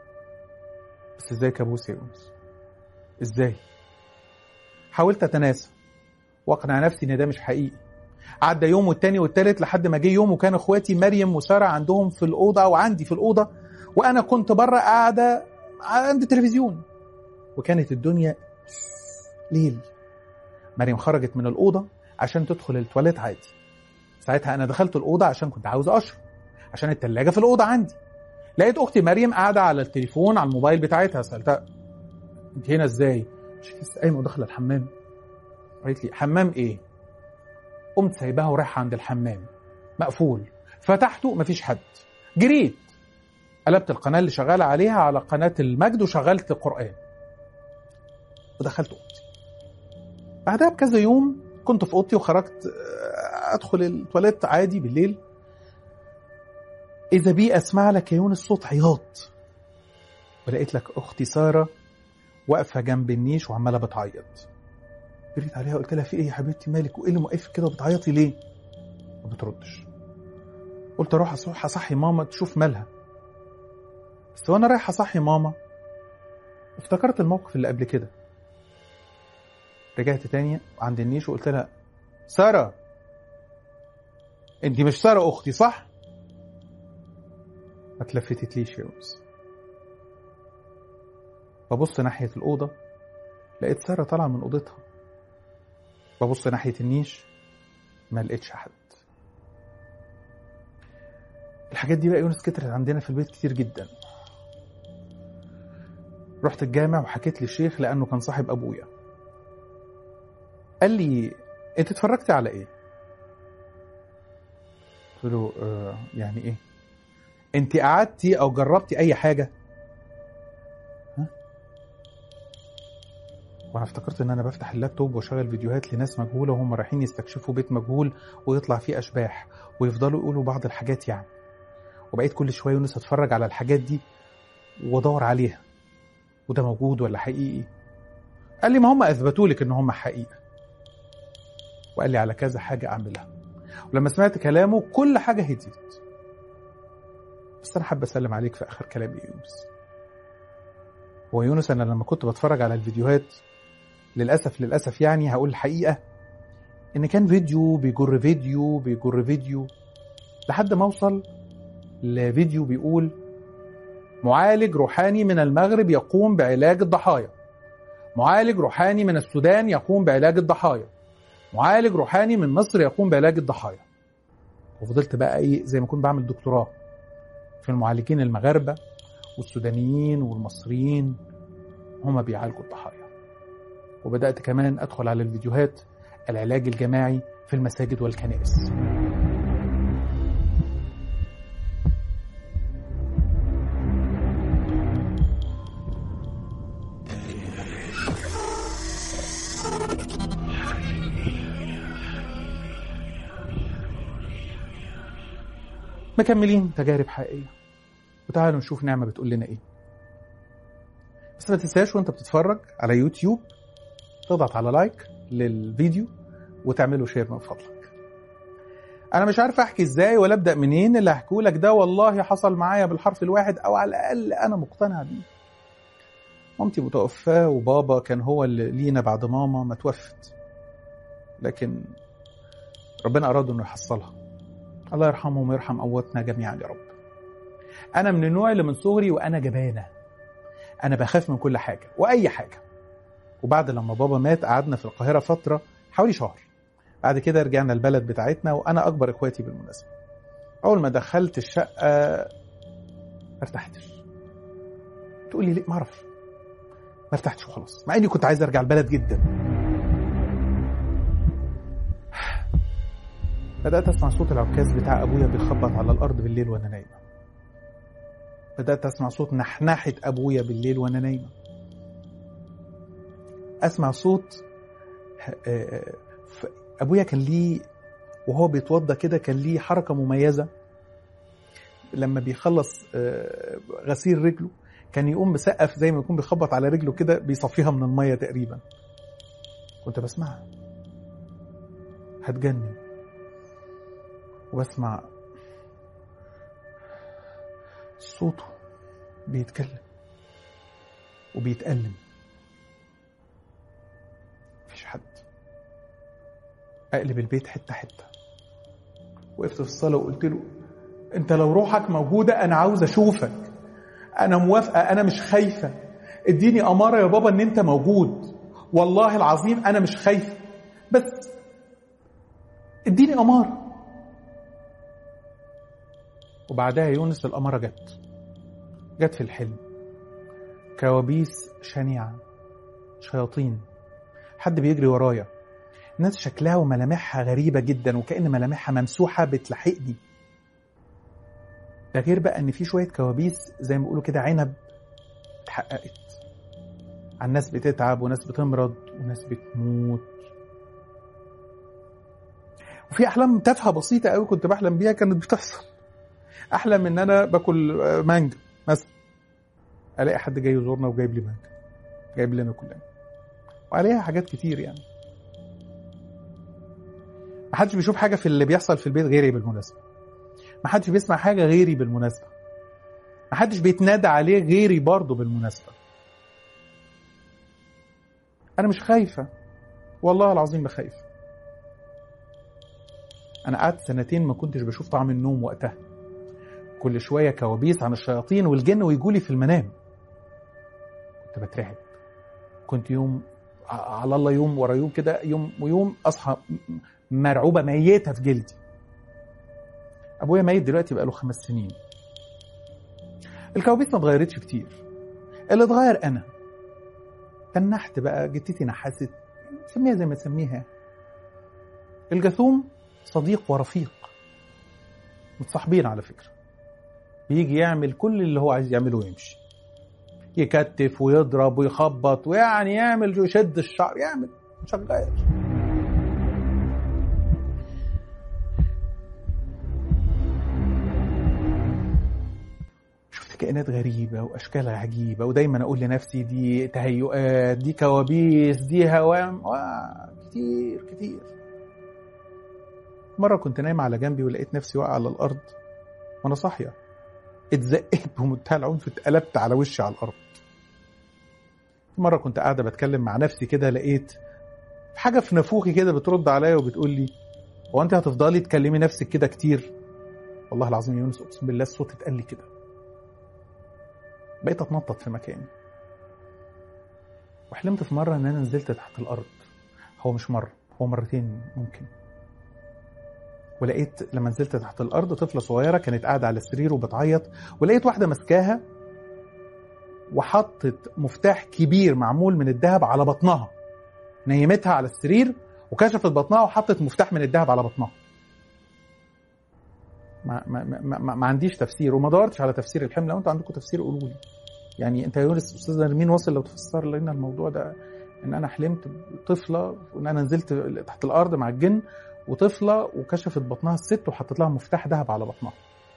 بس ازاي كابوس يا يونس ازاي حاولت اتناسى واقنع نفسي ان ده مش حقيقي عدى يوم والتاني والتالت لحد ما جه يوم وكان اخواتي مريم وساره عندهم في الاوضه وعندي في الاوضه وانا كنت بره قاعده عند التلفزيون وكانت الدنيا ليل مريم خرجت من الاوضه عشان تدخل التواليت عادي ساعتها انا دخلت الاوضه عشان كنت عاوز اشرب عشان التلاجة في الاوضه عندي لقيت اختي مريم قاعده على التليفون على الموبايل بتاعتها سالتها انت هنا ازاي؟ مش لسه قايمه وداخله الحمام قالت لي حمام ايه؟ قمت سايباها ورايحه عند الحمام مقفول فتحته مفيش حد جريت قلبت القناه اللي شغاله عليها على قناه المجد وشغلت قران ودخلت اوضتي بعدها بكذا يوم كنت في اوضتي وخرجت آه، ادخل التواليت عادي بالليل اذا بي اسمع لك يا يونس صوت عياط ولقيت لك اختي ساره واقفه جنب النيش وعماله بتعيط جريت عليها قلت لها في ايه يا حبيبتي مالك وايه اللي موقفك كده وبتعيطي ليه ما بتردش قلت اروح اصحى اصحي ماما تشوف مالها بس وانا رايح اصحي ماما افتكرت الموقف اللي قبل كده رجعت تاني عند النيش وقلت لها ساره انت مش ساره اختي صح ما تلفتتليش يا يونس ببص ناحيه الاوضه لقيت ساره طالعه من اوضتها ببص ناحيه النيش ما لقيتش حد الحاجات دي بقى يونس كترت عندنا في البيت كتير جدا رحت الجامع وحكيت للشيخ لانه كان صاحب ابويا قال لي انت اتفرجت على ايه قلت له آه يعني ايه انت قعدتي او جربتي اي حاجه ها وانا افتكرت ان انا بفتح اللابتوب واشغل فيديوهات لناس مجهوله وهم رايحين يستكشفوا بيت مجهول ويطلع فيه اشباح ويفضلوا يقولوا بعض الحاجات يعني وبقيت كل شويه يونس اتفرج على الحاجات دي وادور عليها وده موجود ولا حقيقي قال لي ما هم اثبتوا لك ان هم حقيقه وقال لي على كذا حاجه اعملها ولما سمعت كلامه كل حاجه هديت بس انا حابب اسلم عليك في اخر كلامي يا يونس هو يونس انا لما كنت بتفرج على الفيديوهات للاسف للاسف يعني هقول الحقيقه ان كان فيديو بيجر فيديو بيجر فيديو لحد ما اوصل لفيديو بيقول معالج روحاني من المغرب يقوم بعلاج الضحايا معالج روحاني من السودان يقوم بعلاج الضحايا معالج روحاني من مصر يقوم بعلاج الضحايا وفضلت بقى ايه زي ما كنت بعمل دكتوراه في المعالجين المغاربه والسودانيين والمصريين هما بيعالجوا الضحايا وبدأت كمان أدخل على الفيديوهات العلاج الجماعي في المساجد والكنائس مكملين تجارب حقيقية وتعالوا نشوف نعمة بتقول لنا ايه بس ما تنساش وانت بتتفرج على يوتيوب تضغط على لايك للفيديو وتعمله شير من فضلك انا مش عارف احكي ازاي ولا ابدا منين اللي هحكيه لك ده والله حصل معايا بالحرف الواحد او على الاقل انا مقتنع بيه مامتي متوفاه وبابا كان هو اللي لينا بعد ماما ما توفت لكن ربنا اراد انه يحصلها الله يرحمهم ويرحم امواتنا جميعا يا رب انا من النوع اللي من صغري وانا جبانه انا بخاف من كل حاجه واي حاجه وبعد لما بابا مات قعدنا في القاهره فتره حوالي شهر بعد كده رجعنا البلد بتاعتنا وانا اكبر اخواتي بالمناسبه اول ما دخلت الشقه ما ارتحتش تقول لي ليه ما اعرفش ما ارتحتش وخلاص مع اني كنت عايز ارجع البلد جدا بدات اسمع صوت العكاز بتاع ابويا بيخبط على الارض بالليل وانا نايمه بدات اسمع صوت نحنحه ابويا بالليل وانا نايمه اسمع صوت ابويا كان ليه وهو بيتوضى كده كان ليه حركه مميزه لما بيخلص غسيل رجله كان يقوم مسقف زي ما يكون بيخبط على رجله كده بيصفيها من الميه تقريبا كنت بسمعها هتجنن وبسمع صوته بيتكلم وبيتألم مفيش حد اقلب البيت حته حته وقفت في الصاله وقلت له انت لو روحك موجوده انا عاوز اشوفك انا موافقه انا مش خايفه اديني اماره يا بابا ان انت موجود والله العظيم انا مش خايفه بس اديني اماره وبعدها يونس الاماره جت جت في الحلم كوابيس شنيعه شياطين حد بيجري ورايا ناس شكلها وملامحها غريبة جدا وكأن ملامحها ممسوحة بتلحقني ده غير بقى ان في شوية كوابيس زي ما بيقولوا كده عنب اتحققت عن ناس بتتعب وناس بتمرض وناس بتموت وفي احلام تافهه بسيطه قوي كنت بحلم بيها كانت بتحصل احلم ان انا باكل مانجا مثلا الاقي حد جاي يزورنا وجايب لي مانجا جايب لنا كلنا وعليها حاجات كتير يعني محدش بيشوف حاجه في اللي بيحصل في البيت غيري بالمناسبه محدش بيسمع حاجه غيري بالمناسبه محدش بيتنادى عليه غيري برضه بالمناسبه انا مش خايفه والله العظيم ما خايف انا قعدت سنتين ما كنتش بشوف طعم النوم وقتها كل شويه كوابيس عن الشياطين والجن ويجولي في المنام كنت بترعب كنت يوم على الله يوم ورا يوم كده يوم ويوم اصحى مرعوبه ميته في جلدي ابويا ميت دلوقتي بقاله خمس سنين الكوابيس ما اتغيرتش كتير اللي اتغير انا تنحت بقى جتتي نحست سميها زي ما تسميها الجاثوم صديق ورفيق متصاحبين على فكره بيجي يعمل كل اللي هو عايز يعمله ويمشي يكتف ويضرب ويخبط ويعني يعمل يشد الشعر يعمل شغال شفت كائنات غريبة وأشكال عجيبة ودايما أقول لنفسي دي تهيؤات دي كوابيس دي هوام كتير كتير مرة كنت نايم على جنبي ولقيت نفسي واقع على الأرض وأنا صاحية اتزقيت بمنتهى العنف اتقلبت على وشي على الأرض مرة كنت قاعدة بتكلم مع نفسي كده لقيت في حاجة في نافوخي كده بترد عليا وبتقول لي هو أنت هتفضلي تكلمي نفسك كده كتير والله العظيم يا يونس أقسم بالله الصوت اتقال لي كده بقيت أتنطط في مكاني وحلمت في مرة إن أنا نزلت تحت الأرض هو مش مرة هو مرتين ممكن ولقيت لما نزلت تحت الارض طفله صغيره كانت قاعده على السرير وبتعيط ولقيت واحده ماسكاها وحطت مفتاح كبير معمول من الذهب على بطنها نيمتها على السرير وكشفت بطنها وحطت مفتاح من الذهب على بطنها ما, ما, ما, ما, ما عنديش تفسير وما دورتش على تفسير الحلم لو انتوا عندكم تفسير قولوا لي يعني انت يا يونس استاذ نرمين واصل لو تفسر لنا الموضوع ده ان انا حلمت بطفله وان انا نزلت تحت الارض مع الجن وطفله وكشفت بطنها الست وحطت لها مفتاح ذهب على بطنها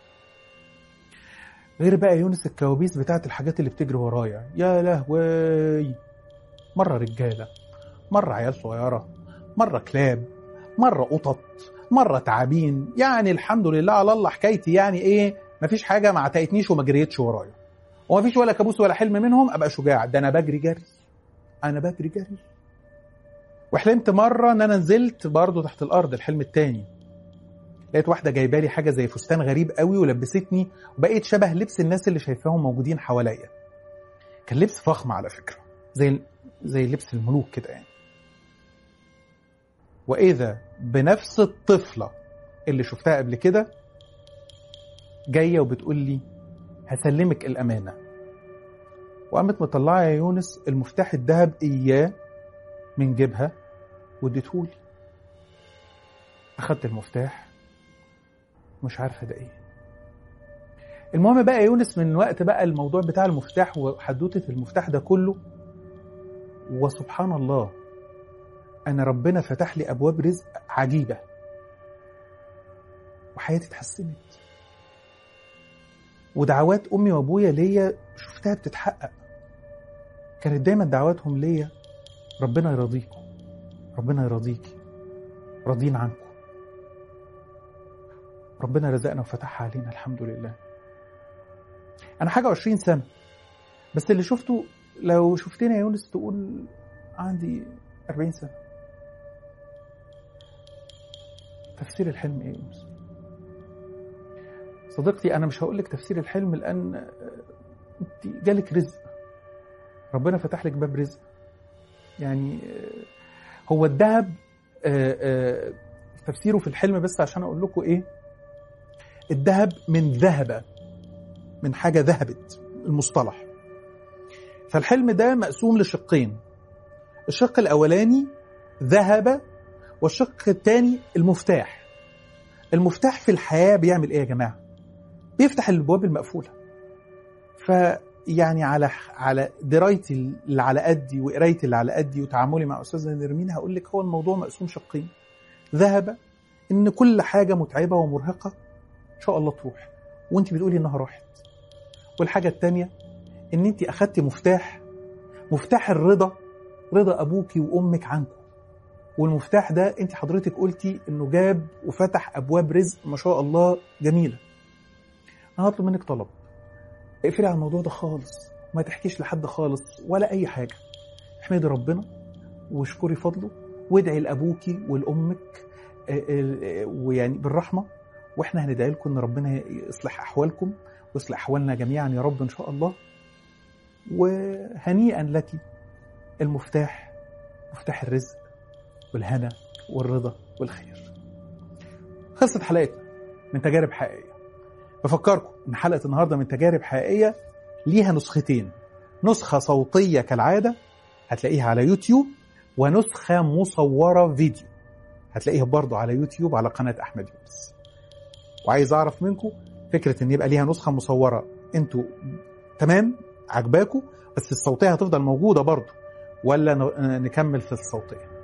غير بقى يونس الكوابيس بتاعت الحاجات اللي بتجري ورايا يا لهوي مره رجاله مره عيال صغيره مره كلاب مره قطط مره تعابين يعني الحمد لله على الله حكايتي يعني ايه مفيش حاجه ما عتقتنيش وما جريتش ورايا ومفيش ولا كابوس ولا حلم منهم ابقى شجاع ده انا بجري جري انا بجري جري وحلمت مره ان انا نزلت برضه تحت الارض الحلم التاني لقيت واحده جايبه لي حاجه زي فستان غريب قوي ولبستني وبقيت شبه لبس الناس اللي شايفاهم موجودين حواليا كان لبس فخم على فكره زي زي لبس الملوك كده يعني واذا بنفس الطفله اللي شفتها قبل كده جايه وبتقول لي هسلمك الامانه وقامت مطلعه يا يونس المفتاح الذهب اياه من جيبها واديتهولي اخدت المفتاح مش عارفه ده ايه المهم بقى يا يونس من وقت بقى الموضوع بتاع المفتاح وحدوته المفتاح ده كله وسبحان الله انا ربنا فتح لي ابواب رزق عجيبه وحياتي اتحسنت ودعوات امي وابويا ليا شفتها بتتحقق كانت دايما دعواتهم ليا ربنا يرضيكم ربنا يرضيكي راضين عنكم ربنا رزقنا وفتحها علينا الحمد لله انا حاجه وعشرين سنه بس اللي شفته لو شفتني يا يونس تقول عندي أربعين سنة تفسير الحلم ايه يا يونس صديقتي انا مش هقول لك تفسير الحلم لان انت جالك رزق ربنا فتح لك باب رزق يعني هو الذهب تفسيره في الحلم بس عشان اقول لكم ايه الذهب من ذهب من حاجه ذهبت المصطلح فالحلم ده مقسوم لشقين الشق الاولاني ذهب والشق الثاني المفتاح المفتاح في الحياه بيعمل ايه يا جماعه بيفتح الابواب المقفوله فيعني على على درايتي اللي على قدي وقرايتي اللي على قدي وتعاملي مع استاذه نرمين هقول لك هو الموضوع مقسوم شقين ذهب ان كل حاجه متعبه ومرهقه ان شاء الله تروح وانت بتقولي انها راحت والحاجه الثانيه ان انت اخدتي مفتاح مفتاح الرضا رضا ابوكي وامك عنكم والمفتاح ده انت حضرتك قلتي انه جاب وفتح ابواب رزق ما شاء الله جميله انا هطلب منك طلب اقفلي على الموضوع ده خالص ما تحكيش لحد خالص ولا اي حاجه احمدي ربنا واشكري فضله وادعي لابوكي ولامك ويعني بالرحمه واحنا هندعي لكم ان ربنا يصلح احوالكم ويصلح احوالنا جميعا يا رب ان شاء الله وهنيئا لك المفتاح مفتاح الرزق والهنا والرضا والخير خلصت حلقتنا من تجارب حقيقيه بفكركم ان حلقه النهارده من تجارب حقيقيه ليها نسختين نسخه صوتيه كالعاده هتلاقيها على يوتيوب ونسخه مصوره فيديو هتلاقيها برضو على يوتيوب على قناه احمد يونس وعايز اعرف منكم فكره ان يبقى ليها نسخه مصوره انتوا تمام عجباكم بس الصوتيه هتفضل موجوده برضو ولا نكمل في الصوتيه